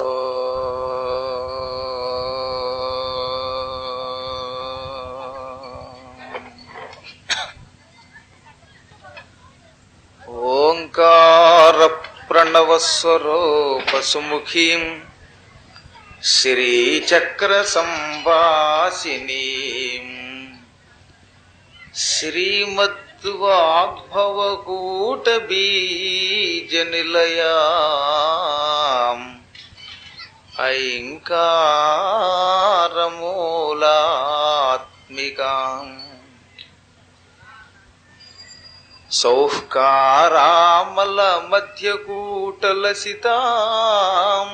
ఓంకార ప్రణవస్వరూపసుముఖీం శ్రీచక్ర సంవాసినీం శ్రీమద్వాగ్భవకూట బీజ నిలయాం ఐంకారమూలాత్మికాం సౌఃకారామల మధ్యకూటలసితాం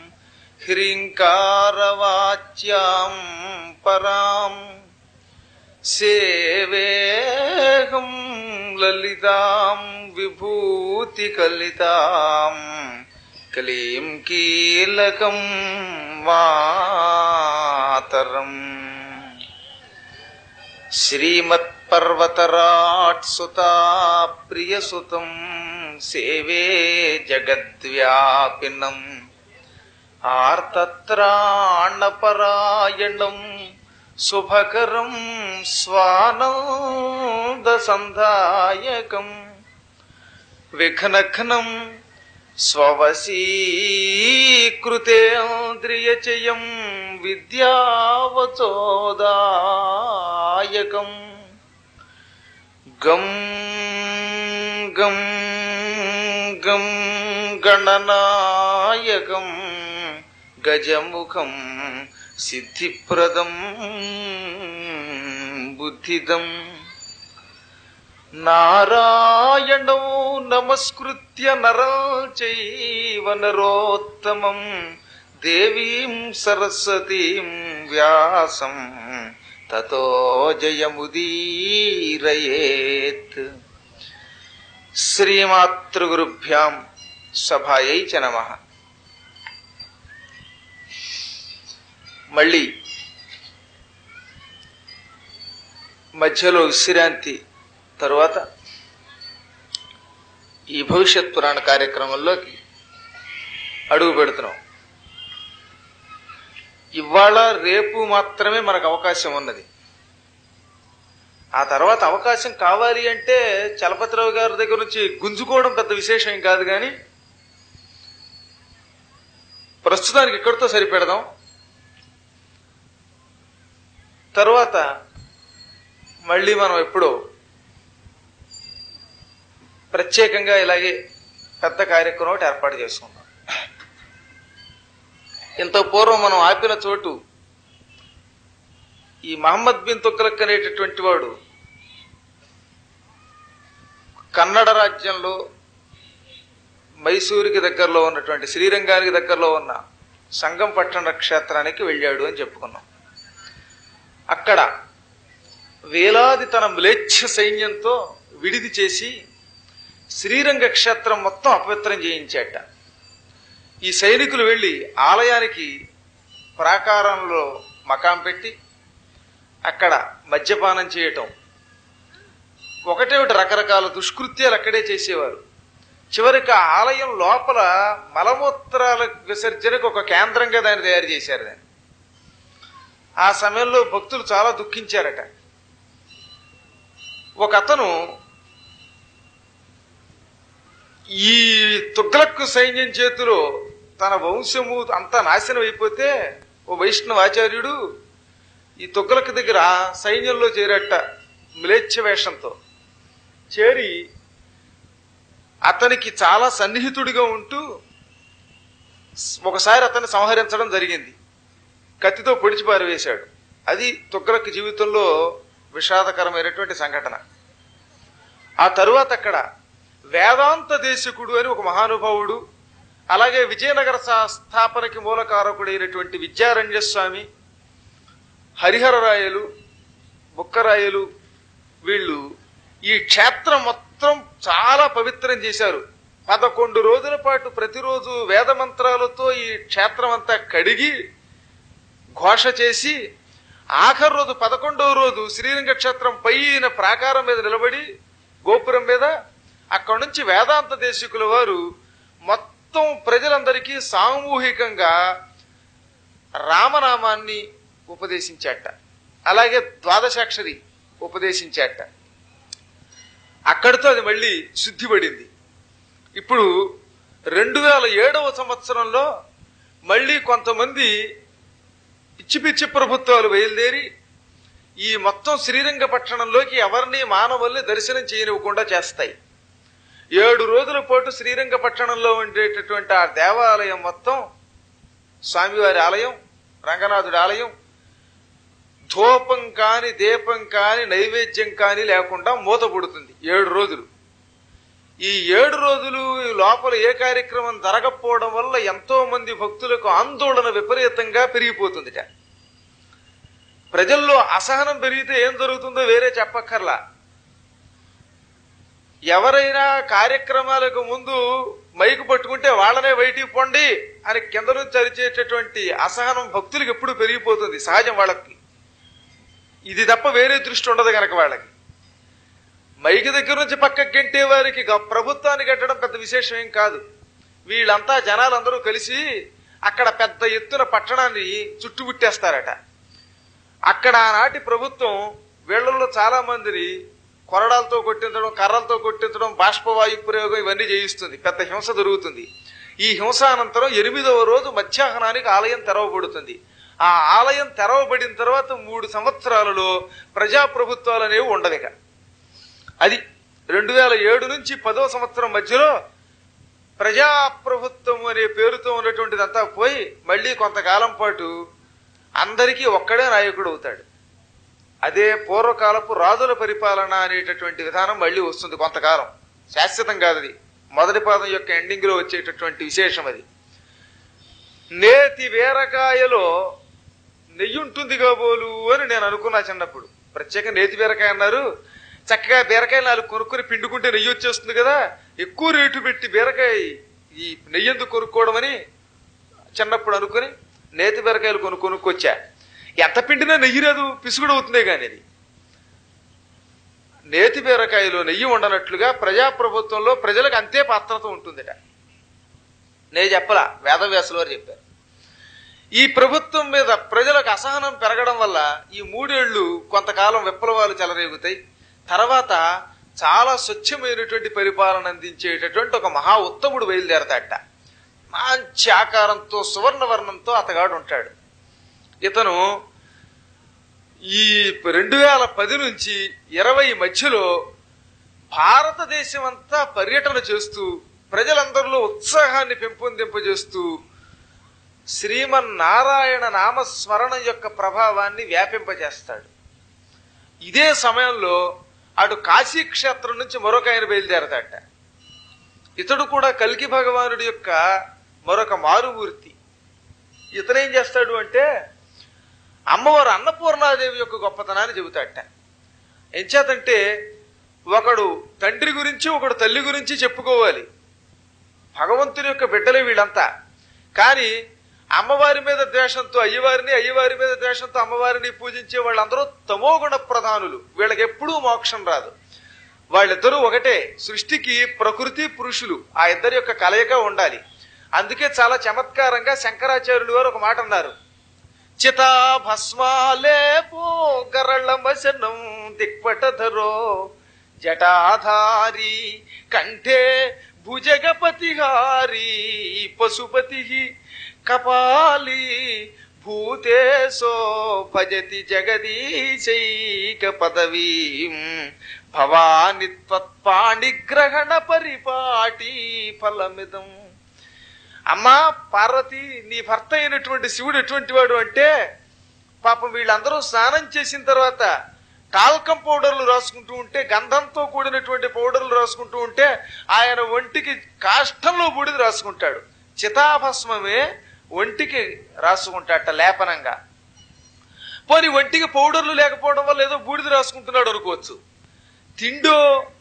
హ్రీంకారవాచ్యాం పరాం సేవేహం లలితాం విభూతికలితాం క్లీం కీలకం మాతరం శ్రీమత్పర్వతరాట్సుతా ప్రియసుతం సేవే జగద్వ్యాపినం ఆర్తత్రాణపరాయణం శుభకరం స్వానందసంధాయకం విఘ్నఘ్నం స్వవశీకృతేంద్రియచయం విద్యావచోదాయకం గం గం గం గణనాయకం గజముఖం సిద్ధిప్రదం బుద్ధిదం నారాయణో నమస్కృత్య నరం చైవ నరోత్తమం దేవీం సరస్వతీం వ్యాసం తతో జయముదీరయేత్ శ్రీమాతృగురుభ్యాం సభాయై చ నమ మళ్ళీ మధ్యలో విశ్రాంతి తరువాత ఈ భవిష్యత్ పురాణ కార్యక్రమంలోకి అడుగు పెడుతున్నాం ఇవాళ రేపు మాత్రమే మనకు అవకాశం ఉన్నది ఆ తర్వాత అవకాశం కావాలి అంటే చలపతిరావు గారి దగ్గర నుంచి గుంజుకోవడం పెద్ద విశేషం కాదు కానీ ప్రస్తుతానికి ఇక్కడితో సరిపెడదాం తర్వాత మళ్ళీ మనం ఎప్పుడో ప్రత్యేకంగా ఇలాగే పెద్ద కార్యక్రమం ఒకటి ఏర్పాటు చేసుకుందాం ఇంత పూర్వం మనం ఆపిన చోటు ఈ మహమ్మద్ బిన్ తుగ్గలక్ అనేటటువంటి వాడు కన్నడ రాజ్యంలో మైసూరుకి దగ్గరలో ఉన్నటువంటి శ్రీరంగానికి దగ్గరలో ఉన్న సంగంపట్టణ క్షేత్రానికి వెళ్ళాడు అని చెప్పుకున్నాం అక్కడ వేలాది తన మ్లేచ్ఛ సైన్యంతో విడిది చేసి శ్రీరంగ క్షేత్రం మొత్తం అపవిత్రం చేయించాట ఈ సైనికులు వెళ్ళి ఆలయానికి ప్రాకారంలో మకాం పెట్టి అక్కడ మద్యపానం చేయటం ఒకటేమిటి రకరకాల దుష్కృత్యాలు అక్కడే చేసేవారు చివరికి ఆ ఆలయం లోపల మలమూత్రాల విసర్జనకు ఒక కేంద్రంగా దాన్ని తయారు చేశారు దాన్ని ఆ సమయంలో భక్తులు చాలా దుఃఖించారట ఒక అతను ఈ తుగ్లక్ సైన్యం చేతిలో తన వంశము అంతా నాశనం అయిపోతే ఓ వైష్ణవ ఆచార్యుడు ఈ తుగ్లక్ దగ్గర సైన్యంలో చేరట మ్లేచ్ఛ వేషంతో చేరి అతనికి చాలా సన్నిహితుడిగా ఉంటూ ఒకసారి అతన్ని సంహరించడం జరిగింది కత్తితో పొడిచి పారవేశాడు అది తుగ్గలక్ జీవితంలో విషాదకరమైనటువంటి సంఘటన ఆ తరువాత అక్కడ వేదాంత దేశకుడు అని ఒక మహానుభావుడు అలాగే విజయనగర సా- స్థాపనకి మూలకారకుడైనటువంటి విద్యారణ్య స్వామి హరిహరరాయలు బుక్కరాయలు వీళ్ళు ఈ క్షేత్రం మొత్తం చాలా పవిత్రం చేశారు పదకొండు రోజుల పాటు ప్రతిరోజు వేద మంత్రాలతో ఈ క్షేత్రం అంతా కడిగి ఘోష చేసి ఆఖరి రోజు పదకొండవ రోజు శ్రీరంగ క్షేత్రం పైన ప్రాకారం మీద నిలబడి గోపురం మీద అక్కడి నుంచి వేదాంత దేశికుల వారు మొత్తం మొత్తం ప్రజలందరికీ సామూహికంగా రామనామాన్ని ఉపదేశించాట అలాగే ద్వాదశాక్షరి ఉపదేశించాట అక్కడితో అది మళ్ళీ శుద్ధిపడింది ఇప్పుడు రెండు వేల ఏడవ సంవత్సరంలో మళ్ళీ కొంతమంది పిచ్చి పిచ్చి ప్రభుత్వాలు బయలుదేరి ఈ మొత్తం శ్రీరంగ పట్టణంలోకి ఎవరిని మానవుల్ని దర్శనం చేయనివ్వకుండా చేస్తాయి ఏడు రోజుల పాటు శ్రీరంగ పట్టణంలో ఉండేటటువంటి ఆ దేవాలయం మొత్తం స్వామివారి ఆలయం రంగనాథుడి ఆలయం ధూపం కాని దీపం కాని నైవేద్యం కాని లేకుండా మూతపడుతుంది ఏడు రోజులు ఈ ఏడు రోజులు ఈ లోపల ఏ కార్యక్రమం జరగకపోవడం వల్ల ఎంతో మంది భక్తులకు ఆందోళన విపరీతంగా పెరిగిపోతుందిట ప్రజల్లో అసహనం పెరిగితే ఏం జరుగుతుందో వేరే చెప్పక్కర్లా ఎవరైనా కార్యక్రమాలకు ముందు మైకు పట్టుకుంటే వాళ్ళనే బయటికి పొండి అని కింద నుంచి అరిచేటటువంటి అసహనం భక్తులకు ఎప్పుడు పెరిగిపోతుంది సహజం వాళ్ళకి ఇది తప్ప వేరే దృష్టి ఉండదు గనక వాళ్ళకి మైకి దగ్గర నుంచి పక్కకి గంటే వారికి గ- ప్రభుత్వాన్ని కట్టడం పెద్ద విశేషం ఏం కాదు వీళ్ళంతా జనాలందరూ కలిసి అక్కడ పెద్ద ఎత్తున పట్టణాన్ని చుట్టుముట్టేస్తారట అక్కడ ఆనాటి ప్రభుత్వం వీళ్ళల్లో చాలా మందిని కొరడాలతో కొట్టించడం కర్రలతో కొట్టించడం బాష్పవాయు ప్రయోగం ఇవన్నీ చేయిస్తుంది పెద్ద హింస జరుగుతుంది ఈ హింస అనంతరం ఎనిమిదవ రోజు మధ్యాహ్నానికి ఆలయం తెరవబడుతుంది ఆ ఆలయం తెరవబడిన తర్వాత మూడు సంవత్సరాలలో ప్రజాప్రభుత్వాలు అనేవి ఉండవిక అది రెండు వేల ఏడు నుంచి పదో సంవత్సరం మధ్యలో ప్రజాప్రభుత్వం అనే పేరుతో ఉన్నటువంటిదంతా పోయి మళ్ళీ కొంతకాలం పాటు అందరికీ ఒక్కడే నాయకుడు అవుతాడు అదే పూర్వకాలపు రాజుల పరిపాలన అనేటటువంటి విధానం మళ్ళీ వస్తుంది కొంతకాలం శాశ్వతం కాదు అది మొదటి పాదం యొక్క ఎండింగ్ లో వచ్చేటటువంటి విశేషం అది నేతి బీరకాయలో నెయ్యి ఉంటుంది కాబోలు అని నేను అనుకున్నా చిన్నప్పుడు ప్రత్యేక నేతి బీరకాయ అన్నారు చక్కగా బీరకాయలు నాలుగు కొనుక్కొని పిండుకుంటే నెయ్యి వచ్చేస్తుంది కదా ఎక్కువ రేటు పెట్టి బీరకాయ ఈ నెయ్యి ఎందుకు కొనుక్కోవడం అని చిన్నప్పుడు అనుకుని నేతి బీరకాయలు కొను కొనుక్కొచ్చా ఎంత పిండినా నెయ్యి రాదు పిసుగుడు అవుతుందే కానీ అది నేతి బీరకాయలో నెయ్యి ఉండనట్లుగా ప్రజాప్రభుత్వంలో ప్రజలకు అంతే పాత్రత ఉంటుందిట నేను చెప్పలా వేదవ్యాసులు వారు చెప్పారు ఈ ప్రభుత్వం మీద ప్రజలకు అసహనం పెరగడం వల్ల ఈ మూడేళ్లు కొంతకాలం విప్లవాలు చెలరేగుతాయి తర్వాత చాలా స్వచ్ఛమైనటువంటి పరిపాలన అందించేటటువంటి ఒక మహా ఉత్తముడు బయలుదేరతాట మంచి ఆకారంతో సువర్ణవర్ణంతో అతగాడు ఉంటాడు ఇతను ఈ రెండు వేల పది నుంచి ఇరవై మధ్యలో భారతదేశం అంతా పర్యటన చేస్తూ ప్రజలందరిలో ఉత్సాహాన్ని పెంపొందింపజేస్తూ శ్రీమన్నారాయణ నామస్మరణ యొక్క ప్రభావాన్ని వ్యాపింపజేస్తాడు ఇదే సమయంలో అటు కాశీ క్షేత్రం నుంచి మరొక ఆయన బయలుదేరతాట ఇతడు కూడా కల్కి భగవానుడి యొక్క మరొక మారుమూర్తి ఇతనేం చేస్తాడు అంటే అమ్మవారు అన్నపూర్ణాదేవి యొక్క గొప్పతనాన్ని చెబుతాట ఎంచేతంటే ఒకడు తండ్రి గురించి ఒకడు తల్లి గురించి చెప్పుకోవాలి భగవంతుని యొక్క బిడ్డలే వీళ్ళంతా కానీ అమ్మవారి మీద ద్వేషంతో అయ్యవారిని అయ్యవారి మీద ద్వేషంతో అమ్మవారిని పూజించే వాళ్ళందరూ తమోగుణ ప్రధానులు వీళ్ళకి ఎప్పుడూ మోక్షం రాదు వాళ్ళిద్దరూ ఒకటే సృష్టికి ప్రకృతి పురుషులు ఆ ఇద్దరి యొక్క కలయిక ఉండాలి అందుకే చాలా చమత్కారంగా శంకరాచార్యులు వారు ఒక మాట అన్నారు చితా భస్మాలేపో గరళమశనం దిక్పటధరో జటాధారి కంఠే భుజగపతిహారి పశుపతి కపాలి భూతేశో భజతి జగదీశైక పదవీం భవాని త్వత్పాణిగ్రహణ పరిపాటి ఫలమిదం అమ్మా పార్వతి నీ భర్త అయినటువంటి శివుడు ఎటువంటి వాడు అంటే పాపం వీళ్ళందరూ స్నానం చేసిన తర్వాత టాల్కం పౌడర్లు రాసుకుంటూ ఉంటే గంధంతో కూడినటువంటి పౌడర్లు రాసుకుంటూ ఉంటే ఆయన ఒంటికి కాష్టంలో బూడిద రాసుకుంటాడు చితాభస్మమే ఒంటికి రాసుకుంటాట లేపనంగా పోనీ ఒంటికి పౌడర్లు లేకపోవడం వల్ల ఏదో బూడిద రాసుకుంటున్నాడు అనుకోవచ్చు తిండో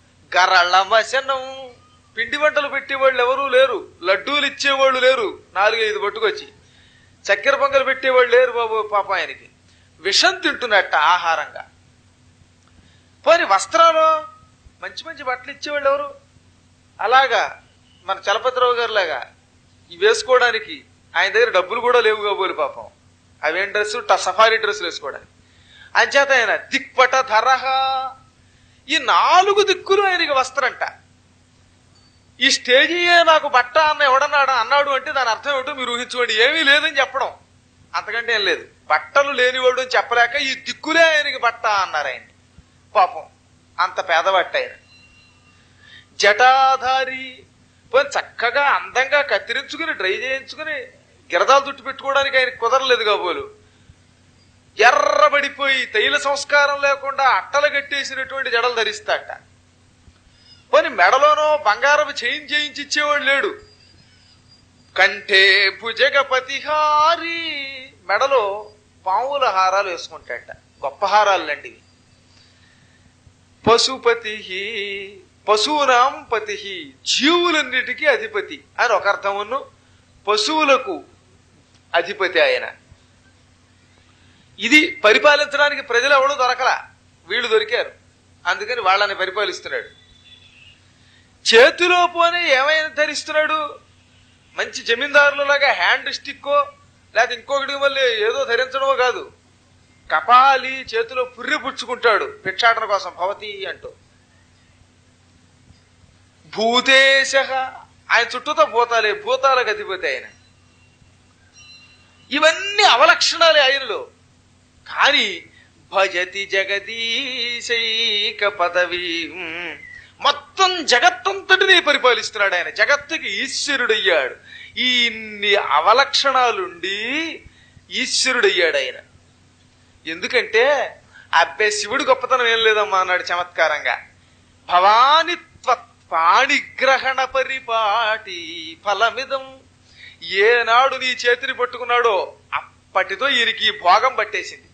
గరళమశనం పిండి వంటలు పెట్టేవాళ్ళు ఎవరూ లేరు లడ్డూలు ఇచ్చేవాళ్ళు లేరు నాలుగైదు పట్టుకొచ్చి చక్కెర పొంగలు పెట్టేవాళ్ళు లేరు బాబు పాప ఆయనకి విషం తింటున్నట్ట ఆహారంగా పోని వస్త్రాలు మంచి మంచి బట్టలు ఇచ్చేవాళ్ళు ఎవరు అలాగా మన చలపతిరావు గారు లాగా ఇవి వేసుకోవడానికి ఆయన దగ్గర డబ్బులు కూడా లేవు కాబోలు పాపం అవేం డ్రెస్ సఫారీ డ్రెస్సులు వేసుకోవడానికి అంచేత ఆయన దిక్పట ధరహ ఈ నాలుగు దిక్కులు ఆయనకి వస్త్రంట ఈ స్టేజీయే నాకు బట్ట అన్న ఎవడన్నాడు అన్నాడు అంటే దాని అర్థం ఏమిటో మీరు ఊహించుకోండి ఏమీ లేదని చెప్పడం అంతకంటే ఏం లేదు బట్టలు లేనివాడు అని చెప్పలేక ఈ దిక్కులే ఆయనకి బట్ట అన్నారు ఆయన పాపం అంత పేదబట్ట ఆయన జటాధారి పోనీ చక్కగా అందంగా కత్తిరించుకుని డ్రై చేయించుకుని గిరదాలు చుట్టు పెట్టుకోవడానికి ఆయన కుదరలేదు కాబోలు ఎర్రబడిపోయి తైల సంస్కారం లేకుండా అట్టలు కట్టేసినటువంటి జడలు ధరిస్తాట పోని మెడలోనో బంగారం చేయించి చేయించి ఇచ్చేవాడు లేడు కంఠే భుజగపతిహారి మెడలో పాముల హారాలు వేసుకుంటాట గొప్ప హారాలండి ఇవి పశుపతి పశువునాం పతి జీవులన్నిటికీ అధిపతి అని ఒక అర్థమును పశువులకు అధిపతి ఆయన ఇది పరిపాలించడానికి ప్రజలు ఎవడు దొరకలా వీళ్ళు దొరికారు అందుకని వాళ్ళని పరిపాలిస్తున్నాడు చేతిలో పోనీ ఏమైనా ధరిస్తున్నాడు మంచి జమీందారులలాగా హ్యాండ్ స్టిక్కో లేకపోతే ఇంకొకటి మళ్ళీ ఏదో ధరించడమో కాదు కపాలి చేతిలో పుర్రి పుచ్చుకుంటాడు భిక్షాటన కోసం భవతి అంటూ భూతేశ ఆయన చుట్టూతో భూతాలే భూతాలకు అధిపతి ఆయన ఇవన్నీ అవలక్షణాలే ఆయనలో కానీ భజతి జగదీశైక పదవి మొత్తం జగత్తంతటిని పరిపాలిస్తున్నాడు ఆయన జగత్తుకి ఈశ్వరుడయ్యాడు ఈ ఇన్ని అవలక్షణాలుండి ఈశ్వరుడయ్యాడు ఆయన ఎందుకంటే అబ్బే శివుడు గొప్పతనం ఏం లేదమ్మా అన్నాడు చమత్కారంగా భవాని పాణిగ్రహణ పరిపాటి ఫలమిదం ఏనాడు నీ చేతిని పట్టుకున్నాడో అప్పటితో ఈయనకి ఈ భోగం పట్టేసింది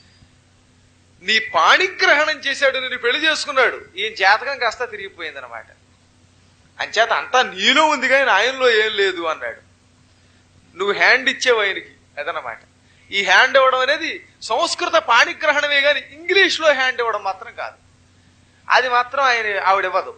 నీ పాణిగ్రహణం చేశాడు నేను పెళ్లి చేసుకున్నాడు ఈయన జాతకం కాస్త తిరిగిపోయింది అనమాట అంచేత అంతా నీలో ఉంది కానీ ఆయనలో ఏం లేదు అన్నాడు నువ్వు హ్యాండ్ ఇచ్చేవు ఆయనకి అదనమాట ఈ హ్యాండ్ ఇవ్వడం అనేది సంస్కృత పాణిగ్రహణమే కానీ ఇంగ్లీష్లో హ్యాండ్ ఇవ్వడం మాత్రం కాదు అది మాత్రం ఆయన ఆవిడ ఇవ్వదు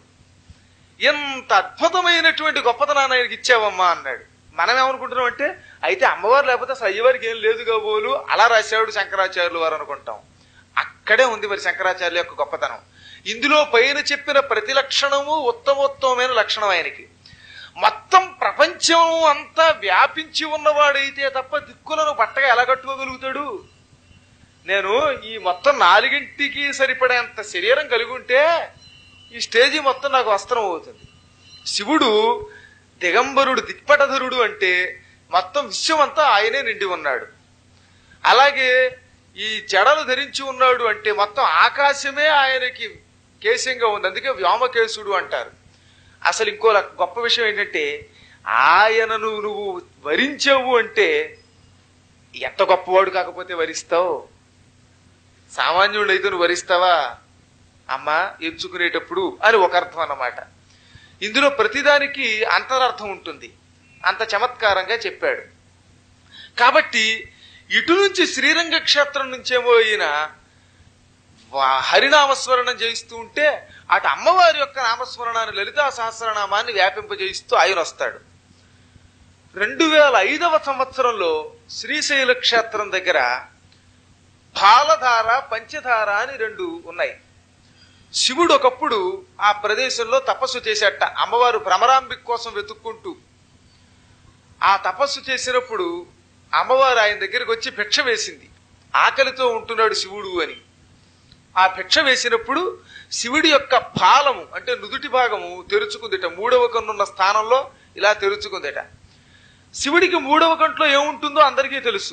ఎంత అద్భుతమైనటువంటి గొప్పతనాన్ని ఆయనకి ఇచ్చావమ్మా అన్నాడు మనం ఏమనుకుంటున్నాం అంటే అయితే అమ్మవారు లేకపోతే అసలు అయ్యవారికి ఏం లేదు కాబోలు అలా రాశాడు శంకరాచార్యులు వారు అనుకుంటాం అక్కడే ఉంది మరి శంకరాచార్యుల యొక్క గొప్పతనం ఇందులో పైన చెప్పిన ప్రతి లక్షణము ఉత్తమోత్తమైన లక్షణం ఆయనకి మొత్తం ప్రపంచం అంతా వ్యాపించి ఉన్నవాడైతే తప్ప దిక్కులను బట్టగా ఎలా కట్టుకోగలుగుతాడు నేను ఈ మొత్తం నాలుగింటికి సరిపడేంత శరీరం కలిగి ఉంటే ఈ స్టేజీ మొత్తం నాకు వస్త్రం అవుతుంది శివుడు దిగంబరుడు దిక్పటధరుడు అంటే మొత్తం విశ్వం అంతా ఆయనే నిండి ఉన్నాడు అలాగే ఈ జడలు ధరించి ఉన్నాడు అంటే మొత్తం ఆకాశమే ఆయనకి కేశంగా ఉంది అందుకే వ్యోమకేశుడు అంటారు అసలు ఇంకో ల- గొప్ప విషయం ఏంటంటే ఆయనను నువ్వు వరించావు అంటే ఎంత గొప్పవాడు కాకపోతే వరిస్తావు సామాన్యుడు అయితే నువ్వు వరిస్తావా అమ్మా ఎంచుకునేటప్పుడు అని ఒక అర్థం అన్నమాట ఇందులో ప్రతిదానికి అంతరార్థం ఉంటుంది అంత చమత్కారంగా చెప్పాడు కాబట్టి ఇటు నుంచి శ్రీరంగ క్షేత్రం నుంచేమో ఈయన వా- హరినామస్మరణం చేయిస్తూ ఉంటే అటు అమ్మవారి యొక్క నామస్మరణాన్ని లలితా సహస్రనామాన్ని వ్యాపింపజేయిస్తూ ఆయన వస్తాడు రెండు వేల ఐదవ సంవత్సరంలో శ్రీశైల క్షేత్రం దగ్గర పాలధార పంచధార అని రెండు ఉన్నాయి శివుడు ఒకప్పుడు ఆ ప్రదేశంలో తపస్సు చేసేట అమ్మవారు భ్రమరాంబిక కోసం వెతుక్కుంటూ ఆ తపస్సు చేసినప్పుడు అమ్మవారు ఆయన దగ్గరికి వచ్చి భిక్ష వేసింది ఆకలితో ఉంటున్నాడు శివుడు అని ఆ భిక్ష వేసినప్పుడు శివుడి యొక్క పాలము అంటే నుదుటి భాగము తెరుచుకుందిట మూడవ కన్నున్న స్థానంలో ఇలా తెరుచుకుందిట శివుడికి మూడవ కంట్లో ఏముంటుందో అందరికీ తెలుసు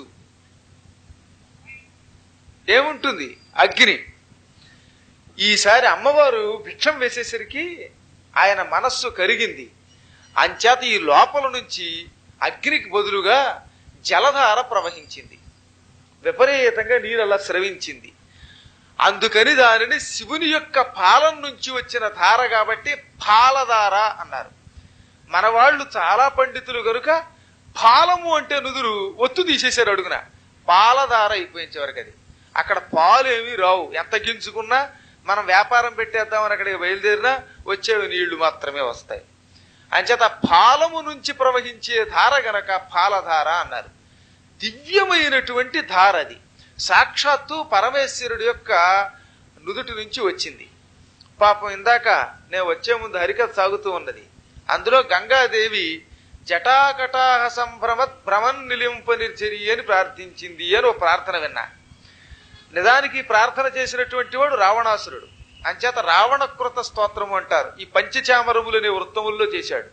ఏముంటుంది అగ్ని ఈసారి అమ్మవారు భిక్షం వేసేసరికి ఆయన మనస్సు కరిగింది అంచేత ఈ లోపల నుంచి అగ్నికి బదులుగా జలధార ప్రవహించింది విపరీతంగా నీరు అలా స్రవించింది అందుకని దానిని శివుని యొక్క పాలం నుంచి వచ్చిన ధార కాబట్టి పాలధార అన్నారు మన వాళ్ళు చాలా పండితులు కనుక పాలము అంటే నుదురు ఒత్తు తీసేశారు అడుగున పాలధార అయిపోయించే వరకు అది అక్కడ పాలు ఏమీ రావు ఎంత గింజుకున్నా మనం వ్యాపారం పెట్టేద్దామని అక్కడికి బయలుదేరినా వచ్చేవి నీళ్లు మాత్రమే వస్తాయి అంచేత పాలము నుంచి ప్రవహించే ధార గనక పాలధార అన్నారు దివ్యమైనటువంటి ధార అది సాక్షాత్తు పరమేశ్వరుడి యొక్క నుదుటి నుంచి వచ్చింది పాపం ఇందాక నేను వచ్చే ముందు హరికథ సాగుతూ ఉన్నది అందులో గంగాదేవి జటాకటాహ సంభ్రమత్ భ్రమన్ నిలింప నిర్చరి అని ప్రార్థించింది అని ఒక ప్రార్థన విన్నా నిజానికి ఈ ప్రార్థన చేసినటువంటి వాడు రావణాసురుడు అంచేత రావణకృత స్తోత్రము అంటారు ఈ పంచచామరములనే వృత్తముల్లో చేశాడు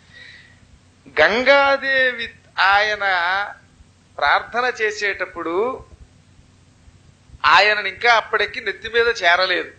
గంగాదేవి ఆయన ప్రార్థన చేసేటప్పుడు ఆయనను ఇంకా అప్పటికి నెత్తి మీద చేరలేదు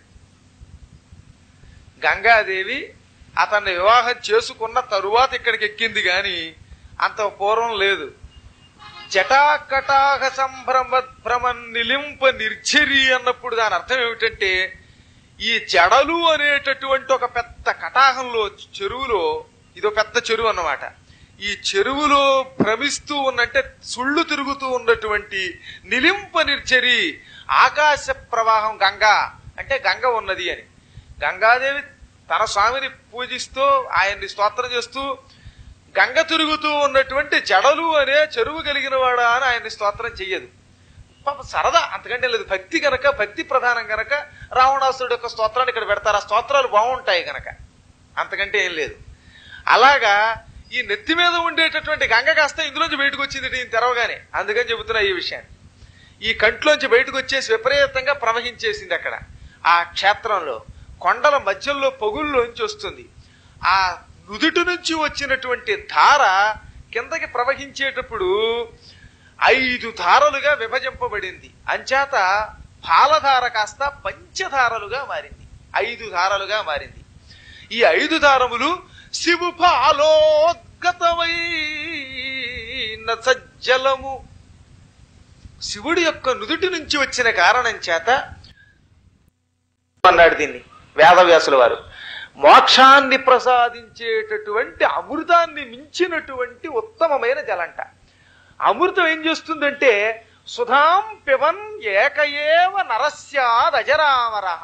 గంగాదేవి అతన్ని వివాహం చేసుకున్న తరువాత ఇక్కడికి ఎక్కింది గాని అంత పూర్వం లేదు జటాకటాహ సంభ్రమ భ్రమన్ నిలింప నిర్జరి అన్నప్పుడు దాని అర్థం ఏమిటంటే ఈ జడలు అనేటటువంటి ఒక పెద్ద కటాహంలో చెరువులో ఇదో పెద్ద చెరువు అన్నమాట ఈ చెరువులో భ్రమిస్తూ ఉన్నంటే సుళ్ళు తిరుగుతూ ఉన్నటువంటి నిలింప నిర్చరి ఆకాశ ప్రవాహం గంగా అంటే గంగ ఉన్నది అని గంగాదేవి తన స్వామిని పూజిస్తూ ఆయన్ని స్తోత్రం చేస్తూ గంగ తిరుగుతూ ఉన్నటువంటి జడలు అనే చెరువు కలిగిన వాడా అని ఆయన్ని స్తోత్రం చెయ్యదు పాప సరదా అంతకంటే లేదు భక్తి గనక భక్తి ప్రధానం గనక రావణాసురుడు యొక్క స్తోత్రాన్ని ఇక్కడ పెడతారు ఆ స్తోత్రాలు బాగుంటాయి గనక అంతకంటే ఏం లేదు అలాగా ఈ నెత్తి మీద ఉండేటటువంటి గంగ కాస్త ఇందులోంచి బయటకు వచ్చింది ఈయన తెరవగానే అందుకని చెబుతున్నా ఈ విషయాన్ని ఈ కంట్లోంచి బయటకు వచ్చేసి విపరీతంగా ప్రవహించేసింది అక్కడ ఆ క్షేత్రంలో కొండల మధ్యలో పొగుల్లోంచి వస్తుంది ఆ నుదుటి నుంచి వచ్చినటువంటి ధార కిందకి ప్రవహించేటప్పుడు ఐదు ధారలుగా విభజింపబడింది అంచేత పాలధార కాస్త పంచధారలుగా మారింది ఐదు ధారలుగా మారింది ఈ ఐదు దారములు శివు పాలోద్గతమైన సజ్జలము శివుడి యొక్క నుదుటి నుంచి వచ్చిన కారణం చేత అన్నాడు దీన్ని వేదవ్యాసుల వారు మోక్షాన్ని ప్రసాదించేటటువంటి అమృతాన్ని మించినటువంటి ఉత్తమమైన జలంట అమృతం ఏం చేస్తుందంటే సుధాం పిబన్ ఏకయేవ నరస్యాదజరామరహ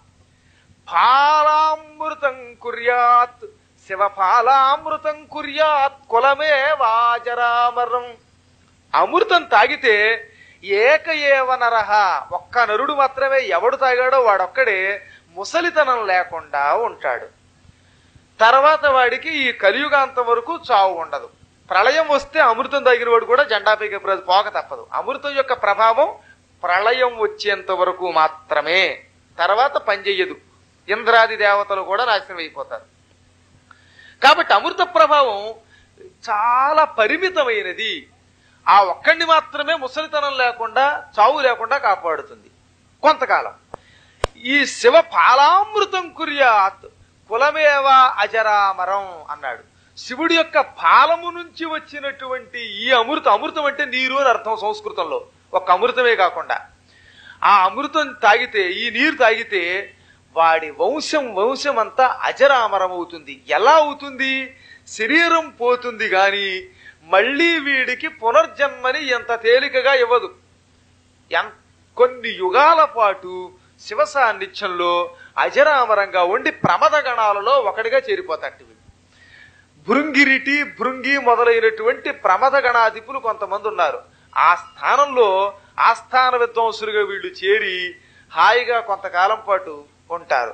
ఫాలామృతం కుర్యాత్ శివఫాలామృతం కుర్యాత్ కులమే వాజరామరం అమృతం తాగితే ఏక ఏవ నరహ ఒక్క నరుడు మాత్రమే ఎవడు తాగాడో వాడొక్కడే ముసలితనం లేకుండా ఉంటాడు తర్వాత వాడికి ఈ కలియుగాంతం వరకు చావు ఉండదు ప్రళయం వస్తే అమృతం తాగిన వాడు కూడా జెండా పైకి ప్ర- పోక తప్పదు అమృతం యొక్క ప్రభావం ప్రళయం వచ్చేంత వరకు మాత్రమే తర్వాత పనిచేయదు ఇంద్రాది దేవతలు కూడా నాశనం అయిపోతారు కాబట్టి అమృత ప్రభావం చాలా పరిమితమైనది ఆ ఒక్కడిని మాత్రమే ముసలితనం లేకుండా చావు లేకుండా కాపాడుతుంది కొంతకాలం ఈ శివ పాలామృతం కుర్యాత్ కులమేవ అజరామరం అన్నాడు శివుడి యొక్క పాలము నుంచి వచ్చినటువంటి ఈ అమృతం అమృతం అంటే నీరు అని అర్థం సంస్కృతంలో ఒక అమృతమే కాకుండా ఆ అమృతం తాగితే ఈ నీరు తాగితే వాడి వంశం వంశం అంతా అజరామరం అవుతుంది ఎలా అవుతుంది శరీరం పోతుంది గాని మళ్ళీ వీడికి పునర్జన్మని ఎంత తేలికగా ఇవ్వదు ఎన్ కొన్ని యుగాల పాటు శివ సాన్నిధ్యంలో అజరామరంగా ఉండి ప్రమద గణాలలో ఒకటిగా చేరిపోతాడు వీడు భృంగిరిటి భృంగి మొదలైనటువంటి ప్రమద గణాధిపులు కొంతమంది ఉన్నారు ఆ స్థానంలో ఆస్థాన విద్వాంసులుగా వీళ్ళు చేరి హాయిగా కొంతకాలం పాటు ఉంటారు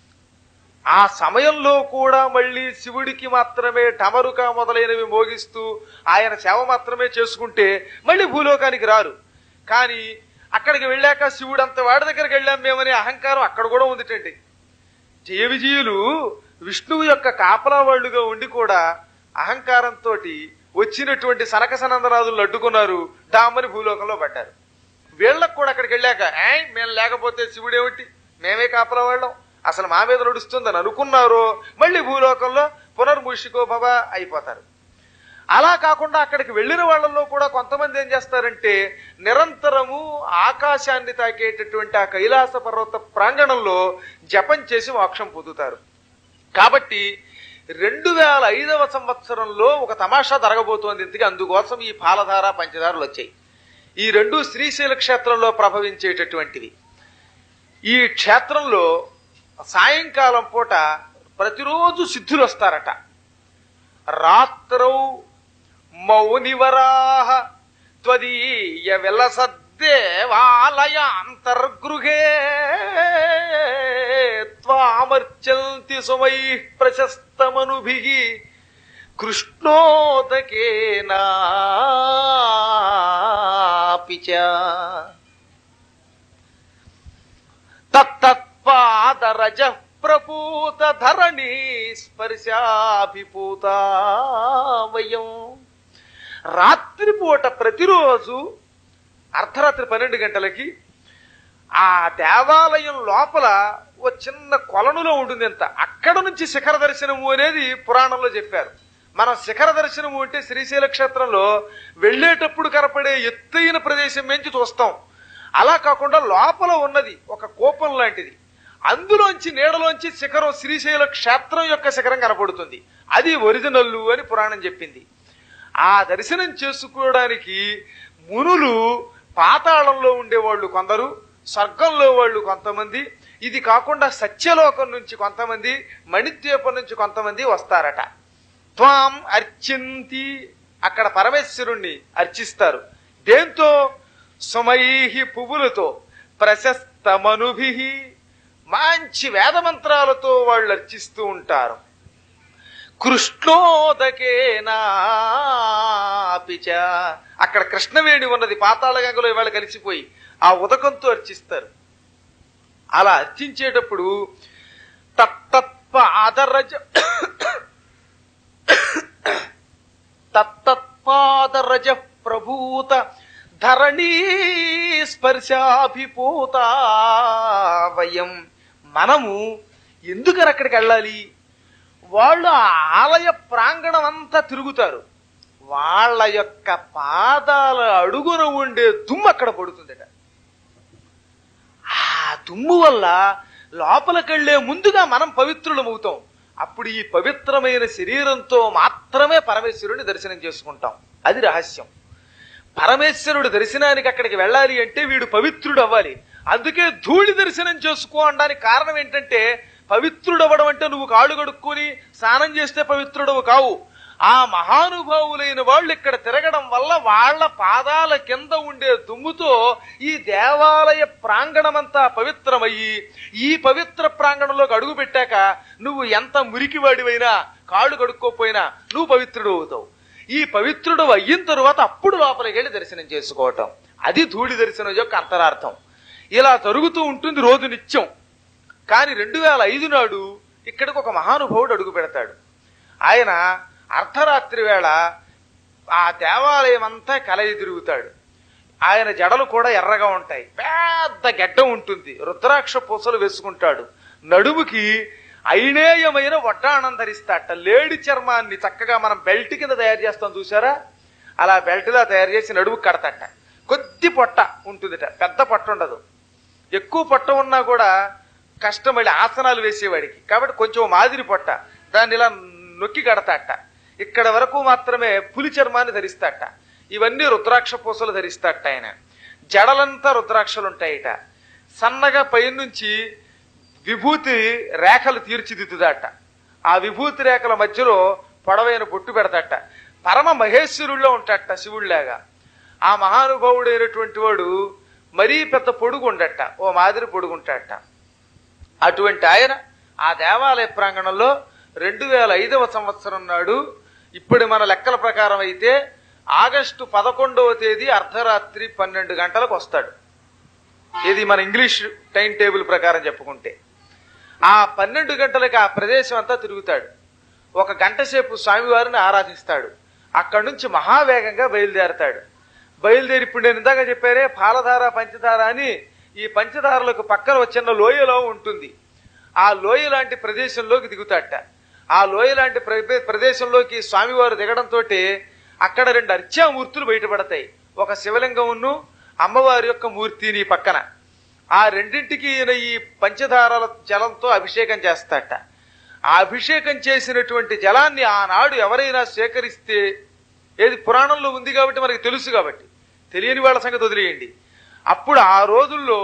ఆ సమయంలో కూడా మళ్ళీ శివుడికి మాత్రమే టమరుక మొదలైనవి మోగిస్తూ ఆయన సేవ మాత్రమే చేసుకుంటే మళ్ళీ భూలోకానికి రారు కానీ అక్కడికి వెళ్ళాక శివుడు అంత వాడి దగ్గరికి వెళ్ళాం మేమనే అహంకారం అక్కడ కూడా ఉందిటండి జయ విజయులు విష్ణువు యొక్క కాపలా వాళ్ళుగా ఉండి కూడా అహంకారంతో వచ్చినటువంటి సనక సనందనాథులు అడ్డుకున్నారు డామని భూలోకంలో పడ్డారు వీళ్ళకు కూడా అక్కడికి వెళ్ళాక ఏయ్ మేము లేకపోతే శివుడేమిటి మేమే కాపలా వాళ్ళం అసలు మా మీద నడుస్తుందని అనుకున్నారో మళ్ళీ భూలోకంలో పునర్మూషికో భవ అయిపోతారు అలా కాకుండా అక్కడికి వెళ్ళిన వాళ్ళల్లో కూడా కొంతమంది ఏం చేస్తారంటే నిరంతరము ఆకాశాన్ని తాకేటటువంటి ఆ కైలాస పర్వత ప్రాంగణంలో జపం చేసి మోక్షం పొందుతారు కాబట్టి రెండు వేల ఐదవ సంవత్సరంలో ఒక తమాషా జరగబోతోంది ఇంతకీ అందుకోసం ఈ పాలధార పంచదారలు వచ్చాయి ఈ రెండు శ్రీశైల క్షేత్రంలో ప్రభవించేటటువంటివి ఈ క్షేత్రంలో సాయంకాలం పూట ప్రతిరోజు సిద్ధులు వస్తారట రాత్రౌ మౌనివరాహ త్వదీయ విలసద్దేవాలయ అంతర్గృహే త్వామర్చంతి సుమై ప్రశస్తమనుభి కృష్ణోదకేనాపి చ తత్తత్పాదరజ ప్రపూత ధరణి స్పర్శాభిపూత వయం రాత్రిపూట ప్రతిరోజు అర్ధరాత్రి పన్నెండు గంటలకి ఆ దేవాలయం లోపల ఓ చిన్న కొలనులో ఉంటుంది ఎంత అక్కడ నుంచి శిఖర దర్శనము అనేది పురాణంలో చెప్పారు మనం శిఖర దర్శనము అంటే శ్రీశైల క్షేత్రంలో వెళ్ళేటప్పుడు కనపడే ఎత్తైన ప్రదేశం నుంచి చూస్తాం అలా కాకుండా లోపల ఉన్నది ఒక కోపం లాంటిది అందులోంచి నీడలోంచి శిఖరం శ్రీశైల క్షేత్రం యొక్క శిఖరం కనపడుతుంది అది ఒరిజినల్లు అని పురాణం చెప్పింది ఆ దర్శనం చేసుకోవడానికి మునులు పాతాళంలో ఉండేవాళ్ళు కొందరు స్వర్గంలో వాళ్ళు కొంతమంది ఇది కాకుండా సత్యలోకం నుంచి కొంతమంది మణిద్వీపం నుంచి కొంతమంది వస్తారట త్వాం అర్చింతి అక్కడ పరమేశ్వరుణ్ణి అర్చిస్తారు దేంతో సుమైహి పువ్వులతో ప్రశస్తమనుభి మంచి వేదమంత్రాలతో వాళ్ళు అర్చిస్తూ ఉంటారు కృష్ణోదకేనాపిచ అక్కడ కృష్ణవేణి ఉన్నది పాతాళ గంగలో ఇవాళ కలిసిపోయి ఆ ఉదకంతో అర్చిస్తారు అలా అర్చించేటప్పుడు తత్తత్వ ఆదరజ తత్తత్పాదరజ ప్రభూత ధరణీ స్పర్శాభిపూత వయం మనము ఎందుకని అక్కడికి వెళ్ళాలి వాళ్ళు ఆ ఆలయ ప్రాంగణం అంతా తిరుగుతారు వాళ్ళ యొక్క పాదాల అడుగున ఉండే దుమ్ము అక్కడ పడుతుందట ఆ దుమ్ము వల్ల లోపలికెళ్లే ముందుగా మనం పవిత్రులమవుతాం అప్పుడు ఈ పవిత్రమైన శరీరంతో మాత్రమే పరమేశ్వరుని దర్శనం చేసుకుంటాం అది రహస్యం పరమేశ్వరుడు దర్శనానికి అక్కడికి వెళ్ళాలి అంటే వీడు పవిత్రుడు అవ్వాలి అందుకే ధూళి దర్శనం చేసుకో అనడానికి కారణం ఏంటంటే పవిత్రుడు అవ్వడం అంటే నువ్వు కాళ్ళు కడుక్కొని స్నానం చేస్తే పవిత్రుడవు కావు ఆ మహానుభావులైన వాళ్ళు ఇక్కడ తిరగడం వల్ల వాళ్ళ పాదాల కింద ఉండే దుమ్ముతో ఈ దేవాలయ ప్రాంగణమంతా పవిత్రమయ్యి ఈ పవిత్ర ప్రాంగణంలోకి అడుగు పెట్టాక నువ్వు ఎంత మురికివాడివైనా కాళ్ళు కడుక్కోపోయినా నువ్వు పవిత్రుడు అవుతావు ఈ పవిత్రుడు అయిన తరువాత అప్పుడు లోపలికి వెళ్ళి దర్శనం చేసుకోవటం అది ధూళి దర్శనం యొక్క అంతరార్థం ఇలా జరుగుతూ ఉంటుంది రోజు నిత్యం కానీ రెండు వేల ఐదు నాడు ఇక్కడికి ఒక మహానుభావుడు అడుగు పెడతాడు ఆయన అర్ధరాత్రి వేళ ఆ దేవాలయం అంతా కలయి తిరుగుతాడు ఆయన జడలు కూడా ఎర్రగా ఉంటాయి పెద్ద గెడ్డం ఉంటుంది రుద్రాక్ష పూసలు వేసుకుంటాడు నడుముకి ఐనేయమైన వడ్డాణం ధరిస్తాట లేడి చర్మాన్ని చక్కగా మనం బెల్ట్ కింద తయారు చేస్తాం చూసారా అలా బెల్ట్లా తయారు చేసి నడుముకి కడతట కొద్ది పొట్ట ఉంటుందిట పెద్ద పొట్ట ఉండదు ఎక్కువ పొట్ట ఉన్నా కూడా కష్టం మళ్ళీ ఆసనాలు వేసేవాడికి కాబట్టి కొంచెం మాదిరి పొట్ట దాన్ని ఇలా నొక్కి కడతాట ఇక్కడ వరకు మాత్రమే పులి చర్మాన్ని ధరిస్తాట ఇవన్నీ రుద్రాక్ష పూసలు ధరిస్తాట ఆయన జడలంతా రుద్రాక్షలు ఉంటాయిట సన్నగా పైనుంచి విభూతి రేఖలు తీర్చిదిద్దుదాట ఆ విభూతి రేఖల మధ్యలో పొడవైన బొట్టు పెడతాట పరమ మహేశ్వరుల్లో ఉంటాట శివుళ్లాగా ఆ మహానుభావుడైనటువంటి వాడు మరీ పెద్ద పొడుగు ఉండట ఓ మాదిరి పొడుగుంటాట అటువంటి ఆయన ఆ దేవాలయ ప్రాంగణంలో రెండు వేల ఐదవ సంవత్సరం నాడు ఇప్పుడు మన లెక్కల ప్రకారం అయితే ఆగస్టు పదకొండవ తేదీ అర్ధరాత్రి పన్నెండు గంటలకు వస్తాడు ఇది మన ఇంగ్లీష్ టైం టేబుల్ ప్రకారం చెప్పుకుంటే ఆ పన్నెండు గంటలకి ఆ ప్రదేశం అంతా తిరుగుతాడు ఒక గంట సేపు స్వామివారిని ఆరాధిస్తాడు అక్కడి నుంచి మహావేగంగా బయలుదేరతాడు బయలుదేరి ఇప్పుడు నేను ఇందాక చెప్పారే పాలధార పంచదార అని ఈ పంచదారలకు పక్కన ఒక చిన్న లోయలో ఉంటుంది ఆ లోయ లాంటి ప్రదేశంలోకి దిగుతాట ఆ లోయ లాంటి ప్ర- ప్రదేశంలోకి స్వామివారు దిగడంతో అక్కడ రెండు అర్చామూర్తులు బయటపడతాయి ఒక శివలింగమును అమ్మవారి యొక్క మూర్తిని పక్కన ఆ రెండింటికి ఈయన ఈ పంచదారాల జలంతో అభిషేకం చేస్తాట ఆ అభిషేకం చేసినటువంటి జలాన్ని ఆనాడు ఎవరైనా సేకరిస్తే ఏది పురాణంలో ఉంది కాబట్టి మనకి తెలుసు కాబట్టి తెలియని వాళ్ళ సంగతి వదిలేయండి అప్పుడు ఆ రోజుల్లో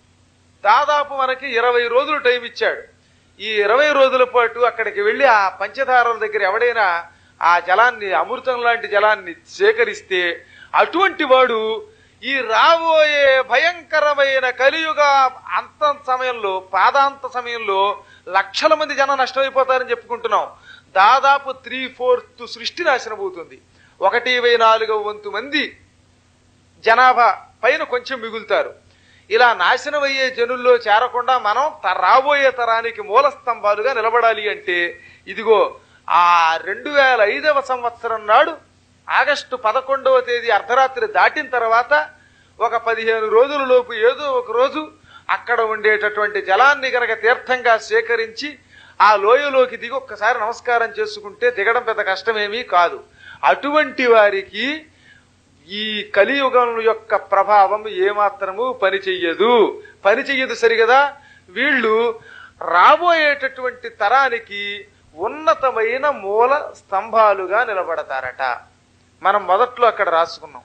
దాదాపు మనకి ఇరవై రోజులు టైం ఇచ్చాడు ఈ ఇరవై రోజుల పాటు అక్కడికి వెళ్ళి ఆ పంచదారుల దగ్గర ఎవడైనా ఆ జలాన్ని అమృతం లాంటి జలాన్ని సేకరిస్తే అటువంటి వాడు ఈ రాబోయే భయంకరమైన కలియుగ అంతం సమయంలో పాదాంత సమయంలో లక్షల మంది జనం నష్టమైపోతారని చెప్పుకుంటున్నాం దాదాపు త్రీ ఫోర్త్ సృష్టి నాశనమవుతుంది ఒకటి వై నాలుగవ వంతు మంది జనాభా పైన కొంచెం మిగులుతారు ఇలా నాశనం అయ్యే జనుల్లో చేరకుండా మనం త- రాబోయే తరానికి మూల స్తంభాలుగా నిలబడాలి అంటే ఇదిగో ఆ రెండు వేల ఐదవ సంవత్సరం నాడు ఆగస్టు పదకొండవ తేదీ అర్ధరాత్రి దాటిన తర్వాత ఒక పదిహేను రోజుల లోపు ఏదో ఒక రోజు అక్కడ ఉండేటటువంటి జలాన్ని గనక తీర్థంగా సేకరించి ఆ లోయలోకి దిగి ఒక్కసారి నమస్కారం చేసుకుంటే దిగడం పెద్ద కష్టమేమీ కాదు అటువంటి వారికి ఈ కలియుగం యొక్క ప్రభావం ఏమాత్రము పని చెయ్యదు పని చెయ్యదు సరిగదా వీళ్ళు రాబోయేటటువంటి తరానికి ఉన్నతమైన మూల స్తంభాలుగా నిలబడతారట మనం మొదట్లో అక్కడ రాసుకున్నాం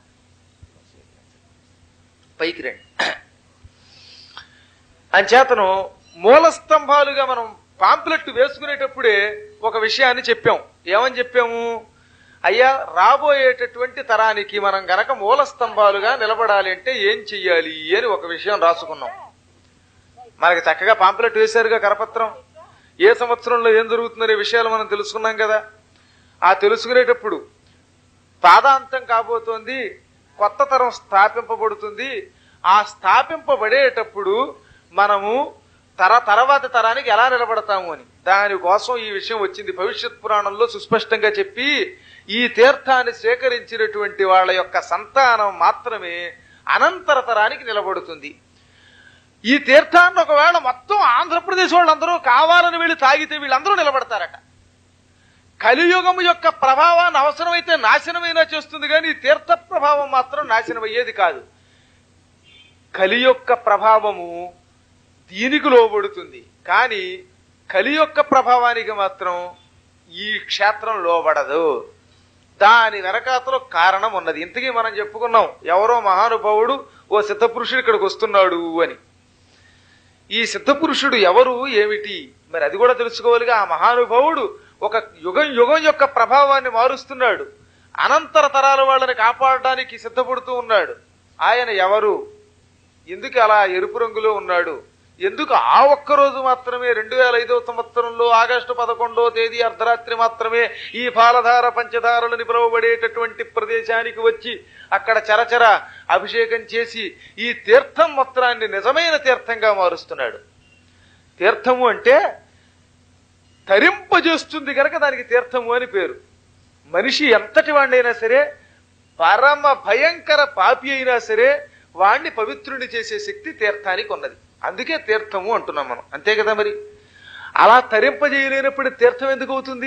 పైకి రండి అంచేతను మూల స్తంభాలుగా మనం పాంప్లెట్ వేసుకునేటప్పుడే ఒక విషయాన్ని చెప్పాం ఏమని చెప్పాము అయ్యా రాబోయేటటువంటి తరానికి మనం గనక మూల స్తంభాలుగా నిలబడాలి అంటే ఏం చెయ్యాలి అని ఒక విషయం రాసుకున్నాం మనకి చక్కగా పాంప్లెట్ వేశారుగా కరపత్రం ఏ సంవత్సరంలో ఏం జరుగుతుందనే విషయాలు మనం తెలుసుకున్నాం కదా ఆ తెలుసుకునేటప్పుడు పాదాంతం కాబోతోంది కొత్త తరం స్థాపింపబడుతుంది ఆ స్థాపింపబడేటప్పుడు మనము తర తర్వాత తరానికి ఎలా నిలబడతాము అని దానికోసం ఈ విషయం వచ్చింది భవిష్యత్ పురాణంలో సుస్పష్టంగా చెప్పి ఈ తీర్థాన్ని స్వీకరించినటువంటి వాళ్ళ యొక్క సంతానం మాత్రమే అనంతర తరానికి నిలబడుతుంది ఈ తీర్థాన్ని ఒకవేళ మొత్తం ఆంధ్రప్రదేశ్ వాళ్ళందరూ కావాలని వెళ్ళి తాగితే వీళ్ళందరూ నిలబడతారట కలియుగం యొక్క ప్రభావాన్ని అవసరమైతే నాశనమైనా చేస్తుంది కానీ ఈ తీర్థ ప్రభావం మాత్రం నాశనం అయ్యేది కాదు కలి యొక్క ప్రభావము దీనికి లోబడుతుంది కానీ కలి యొక్క ప్రభావానికి మాత్రం ఈ క్షేత్రం లోబడదు దాని వెనకాతలో కారణం ఉన్నది ఇంతకీ మనం చెప్పుకున్నాం ఎవరో మహానుభావుడు ఓ సిద్ధపురుషుడు ఇక్కడికి వస్తున్నాడు అని ఈ సిద్ధపురుషుడు ఎవరు ఏమిటి మరి అది కూడా తెలుసుకోవాలిగా ఆ మహానుభావుడు ఒక యుగం యుగం యొక్క ప్రభావాన్ని మారుస్తున్నాడు అనంతర తరాల వాళ్ళని కాపాడడానికి సిద్ధపడుతూ ఉన్నాడు ఆయన ఎవరు ఎందుకు అలా ఎరుపు రంగులో ఉన్నాడు ఎందుకు ఆ ఒక్క రోజు మాత్రమే రెండు వేల ఐదవ సంవత్సరంలో ఆగస్టు పదకొండో తేదీ అర్ధరాత్రి మాత్రమే ఈ పాలధార పంచదారులని పిలువబడేటటువంటి ప్రదేశానికి వచ్చి అక్కడ చరచర అభిషేకం చేసి ఈ తీర్థం మొత్తాన్ని నిజమైన తీర్థంగా మారుస్తున్నాడు తీర్థము అంటే తరింపజేస్తుంది కనుక దానికి తీర్థము అని పేరు మనిషి ఎంతటి వాడినైనా సరే పరమ భయంకర పాపి అయినా సరే వాణ్ణి పవిత్రుని చేసే శక్తి తీర్థానికి ఉన్నది అందుకే తీర్థము అంటున్నాం మనం అంతే కదా మరి అలా తరింపజేయలేనప్పుడు తీర్థం ఎందుకు అవుతుంది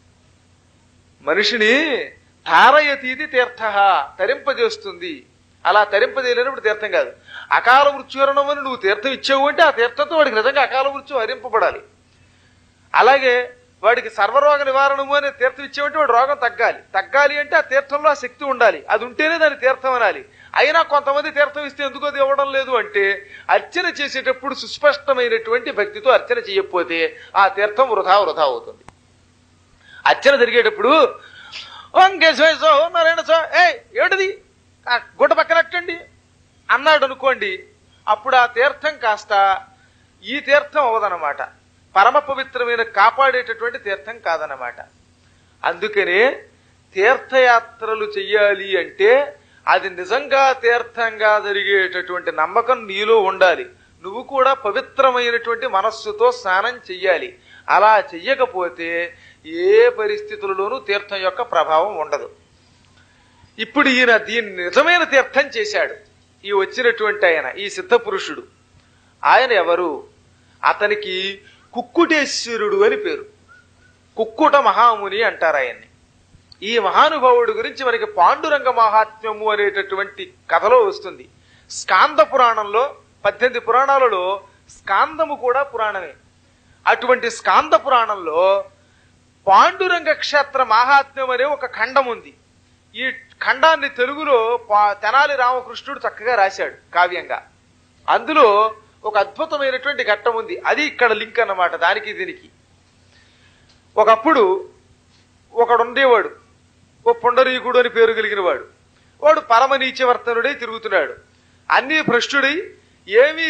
మనిషిని తారయతీది తీర్థ తరింపజేస్తుంది అలా తరింపజేయలేనప్పుడు తీర్థం కాదు అకాల మృత్యువరణం అని నువ్వు తీర్థం ఇచ్చావు అంటే ఆ తీర్థంతో వాడికి నిజంగా అకాల మృత్యు హరింపబడాలి అలాగే వాడికి సర్వరోగ నివారణము అనే తీర్థం ఇచ్చేవంటే వాడు రోగం తగ్గాలి తగ్గాలి అంటే ఆ తీర్థంలో ఆ శక్తి ఉండాలి అది ఉంటేనే దాన్ని తీర్థం అనాలి అయినా కొంతమంది తీర్థం ఇస్తే ఎందుకో అది ఇవ్వడం లేదు అంటే అర్చన చేసేటప్పుడు సుస్పష్టమైనటువంటి భక్తితో అర్చన చేయకపోతే ఆ తీర్థం వృధా వృధా అవుతుంది అర్చన జరిగేటప్పుడు ఓం కేశవ సో నారాయణ సో ఏ ఏమిటిది ఆ గుడ్డ పక్కనట్టండి అన్నాడు అనుకోండి అప్పుడు ఆ తీర్థం కాస్త ఈ తీర్థం అవ్వదన్నమాట పరమ పవిత్రమైన కాపాడేటటువంటి తీర్థం కాదన్నమాట అందుకనే తీర్థయాత్రలు చెయ్యాలి అంటే అది నిజంగా తీర్థంగా జరిగేటటువంటి నమ్మకం నీలో ఉండాలి నువ్వు కూడా పవిత్రమైనటువంటి మనస్సుతో స్నానం చెయ్యాలి అలా చెయ్యకపోతే ఏ పరిస్థితులలోనూ తీర్థం యొక్క ప్రభావం ఉండదు ఇప్పుడు ఈయన దీన్ని నిజమైన తీర్థం చేశాడు ఈ వచ్చినటువంటి ఆయన ఈ సిద్ధ పురుషుడు ఆయన ఎవరు అతనికి కుక్కుటేశ్వరుడు అని పేరు కుక్కుట మహాముని అంటారు ఆయన్ని ఈ మహానుభావుడి గురించి మనకి పాండురంగ మహాత్మ్యము అనేటటువంటి కథలో వస్తుంది స్కాంద పురాణంలో పద్దెనిమిది పురాణాలలో స్కాందము కూడా పురాణమే అటువంటి స్కాంద పురాణంలో పాండురంగ క్షేత్ర మహాత్మ్యం అనే ఒక ఖండం ఉంది ఈ ఖండాన్ని తెలుగులో పా- తెనాలి రామకృష్ణుడు చక్కగా రాశాడు కావ్యంగా అందులో ఒక అద్భుతమైనటువంటి ఘట్టం ఉంది అది ఇక్కడ లింక్ అన్నమాట దానికి దీనికి ఒకప్పుడు ఒకడు ఉండేవాడు ఓ పుండరీకుడు అని పేరు కలిగిన వాడు వాడు పరమ నీచవర్తనుడై తిరుగుతున్నాడు అన్నీ భ్రష్టుడై ఏమీ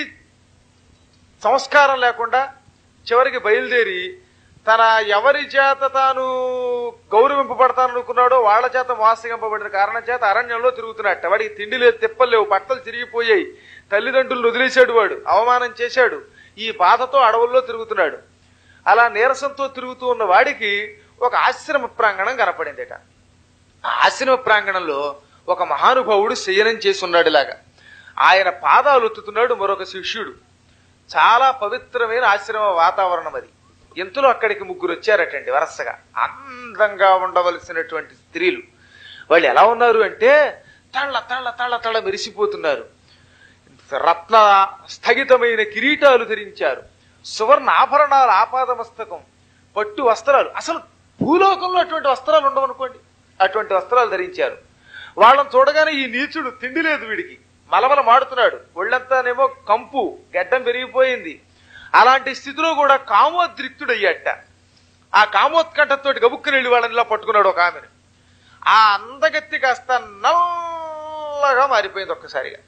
సంస్కారం లేకుండా చివరికి బయలుదేరి తన ఎవరి చేత తాను గౌరవింపబడతాననుకున్నాడో వాళ్ళ చేత మోసగింపబడిన కారణం చేత అరణ్యంలో తిరుగుతున్నట్ట వాడికి తిండి లేదు తిప్పలు లేవు బట్టలు చిరిగిపోయాయి తల్లిదండ్రులు వదిలేశాడు వాడు అవమానం చేశాడు ఈ బాధతో అడవుల్లో తిరుగుతున్నాడు అలా నీరసంతో తిరుగుతూ ఉన్న వాడికి ఒక ఆశ్రమ ప్రాంగణం కనపడిందట ఆ ఆశ్రమ ప్రాంగణంలో ఒక మహానుభావుడు శయనం చేసి ఉన్నాడు ఇలాగా ఆయన పాదాలు ఒత్తుతున్నాడు మరొక శిష్యుడు చాలా పవిత్రమైన ఆశ్రమ వాతావరణం అది ఎంతలో అక్కడికి ముగ్గురు వచ్చారటండి వరసగా అందంగా ఉండవలసినటువంటి స్త్రీలు వాళ్ళు ఎలా ఉన్నారు అంటే తళ్ళ తళ్ళ తళ్ళ తళ్ళ మెరిసిపోతున్నారు రత్న స్థగితమైన కిరీటాలు ధరించారు సువర్ణ ఆభరణాల ఆపాద మస్తకం పట్టు వస్త్రాలు అసలు భూలోకంలో అటువంటి వస్త్రాలు ఉండవనుకోండి అటువంటి వస్త్రాలు ధరించారు వాళ్ళని చూడగానే ఈ నీచుడు తిండి లేదు వీడికి మలమల మాడుతున్నాడు ఒళ్ళంతానేమో కంపు గడ్డం పెరిగిపోయింది అలాంటి స్థితిలో కూడా కామోద్రిక్తుడయ్యట ఆ కామోత్కంఠతోటి గబుక్కుని వెళ్ళి వాళ్ళని ఇలా పట్టుకున్నాడు ఒక ఆమెను ఆ అందగత్తి కాస్త నల్లగా మారిపోయింది ఒక్కసారిగా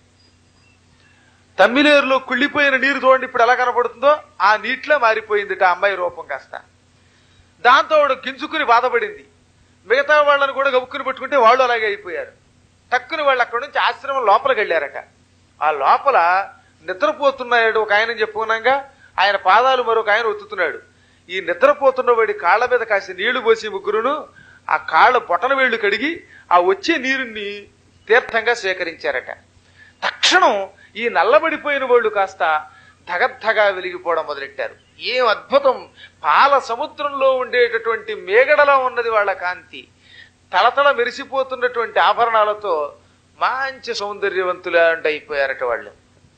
తమ్మిలేరులో కుళ్ళిపోయిన నీరు చూడండి ఇప్పుడు ఎలా కనపడుతుందో ఆ నీటిలో మారిపోయింది ఆ అమ్మాయి రూపం కాస్త దాంతో ఆవిడ గింజుకుని బాధపడింది మిగతా వాళ్ళని కూడా గబుక్కుని పట్టుకుంటే వాళ్ళు అలాగే అయిపోయారు టక్కుని వాళ్ళు అక్కడి నుంచి ఆశ్రమం లోపలికి వెళ్ళారట ఆ లోపల నిద్రపోతున్నాడు ఒక ఆయన చెప్పుకున్నాగా ఆయన పాదాలు మరొక ఆయన ఒత్తుతున్నాడు ఈ నిద్రపోతున్న వాడి కాళ్ళ మీద కాసి నీళ్లు పోసి ముగ్గురును ఆ కాళ్ళ బొటన వేళ్లు కడిగి ఆ వచ్చే నీరుని తీర్థంగా స్వీకరించారట తక్షణం ఈ నల్లబడిపోయిన వాళ్ళు కాస్త ధగద్ధగా వెలిగిపోవడం మొదలెట్టారు ఏం అద్భుతం పాల సముద్రంలో ఉండేటటువంటి మేగడలో ఉన్నది వాళ్ళ కాంతి తలతల మెరిసిపోతున్నటువంటి ఆభరణాలతో మంచి సౌందర్యవంతులు అయిపోయారట వాళ్ళు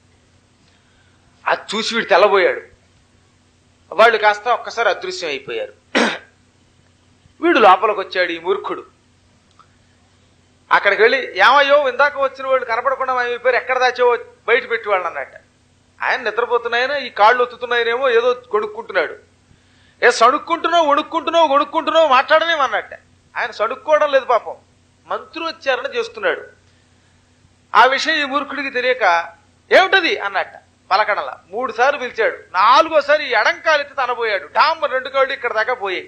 అది చూసి వీడు తెల్లబోయాడు వాళ్ళు కాస్త ఒక్కసారి అదృశ్యం అయిపోయారు వీడు లోపలికి వచ్చాడు ఈ మూర్ఖుడు అక్కడికి వెళ్ళి ఏమయ్యో ఇందాక వచ్చిన వాళ్ళు కనపడకుండా అయిపోయారు ఎక్కడ దాచావో బయట పెట్టి వాళ్ళని అన్నట్ట ఆయన నిద్రపోతున్నాయన ఈ కాళ్ళు ఒత్తుతున్నాయనేమో ఏదో కొడుక్కుంటున్నాడు ఏ సణుక్కుంటున్నావు వణుక్కుంటున్నావు వణుక్కుంటున్నావు మాట్లాడనేమన్నట్ట ఆయన సణుక్కోవడం లేదు పాపం మంత్రోచ్చారణ చేస్తున్నాడు ఆ విషయం ఈ మూర్ఖుడికి తెలియక ఏమిటది అన్నట్ట పలకడల మూడు సార్లు పిలిచాడు నాలుగోసారి ఎడంకాలెత్తి తనబోయాడు డామ్ రెండు కాళ్ళు ఇక్కడ దాకా పోయాయి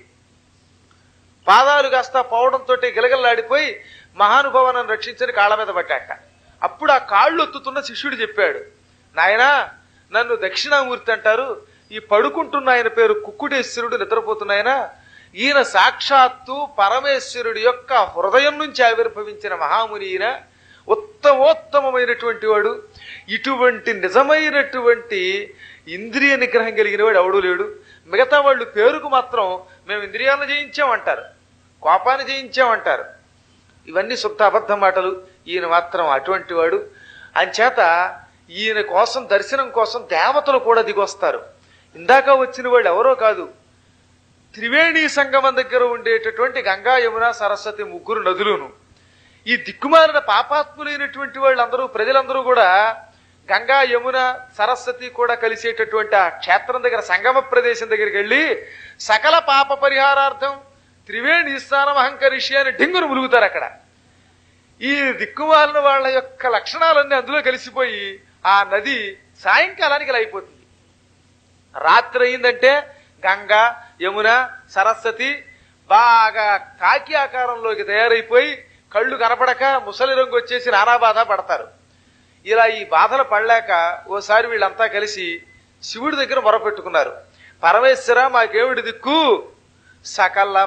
పాదాలు కాస్త పోవడంతో గిలగిల్లాడిపోయి మహానుభావనను రక్షించని కాళ్ళ మీద పట్టాట అప్పుడు ఆ కాళ్ళు ఒత్తుతున్న శిష్యుడు చెప్పాడు నాయనా నన్ను దక్షిణామూర్తి అంటారు ఈ పడుకుంటున్న ఆయన పేరు కుక్కుటేశ్వరుడు నిద్రపోతున్నాయన ఈయన సాక్షాత్తు పరమేశ్వరుడి యొక్క హృదయం నుంచి ఆవిర్భవించిన మహాముని ఈయన ఉత్తమోత్తమైనటువంటి వాడు ఇటువంటి నిజమైనటువంటి ఇంద్రియ నిగ్రహం కలిగిన వాడు ఎవడూ లేడు మిగతా వాళ్ళు పేరుకు మాత్రం మేము ఇంద్రియాలను జయించామంటారు కోపాన్ని జయించామంటారు ఇవన్నీ శుద్ధ అబద్ధ మాటలు ఈయన మాత్రం అటువంటి వాడు అంచేత ఈయన కోసం దర్శనం కోసం దేవతలు కూడా దిగొస్తారు ఇందాక వచ్చిన వాళ్ళు ఎవరో కాదు త్రివేణి సంగమం దగ్గర ఉండేటటువంటి గంగా యమున సరస్వతి ముగ్గురు నదులును ఈ దిక్కుమాలిన పాపాత్ములైనటువంటి వాళ్ళందరూ ప్రజలందరూ కూడా గంగా యమున సరస్వతి కూడా కలిసేటటువంటి ఆ క్షేత్రం దగ్గర సంగమ ప్రదేశం దగ్గరికి వెళ్ళి సకల పాప పరిహారార్థం త్రివేణి స్నానం అహంకరిష్య అని డింగును ములుగుతారు అక్కడ ఈ దిక్కుమాలిన వాళ్ళ యొక్క లక్షణాలన్నీ అందులో కలిసిపోయి ఆ నది సాయంకాలానికి ఇలా అయిపోతుంది రాత్రి అయిందంటే గంగా యమున సరస్వతి బాగా కాకి ఆకారంలోకి తయారైపోయి కళ్ళు కనపడక ముసలి రంగు వచ్చేసి నానా బాధ పడతారు ఇలా ఈ బాధలు పడలేక ఓసారి వీళ్ళంతా కలిసి శివుడి దగ్గర మొరపెట్టుకున్నారు పరమేశ్వర మాకేమిటి దిక్కు సకల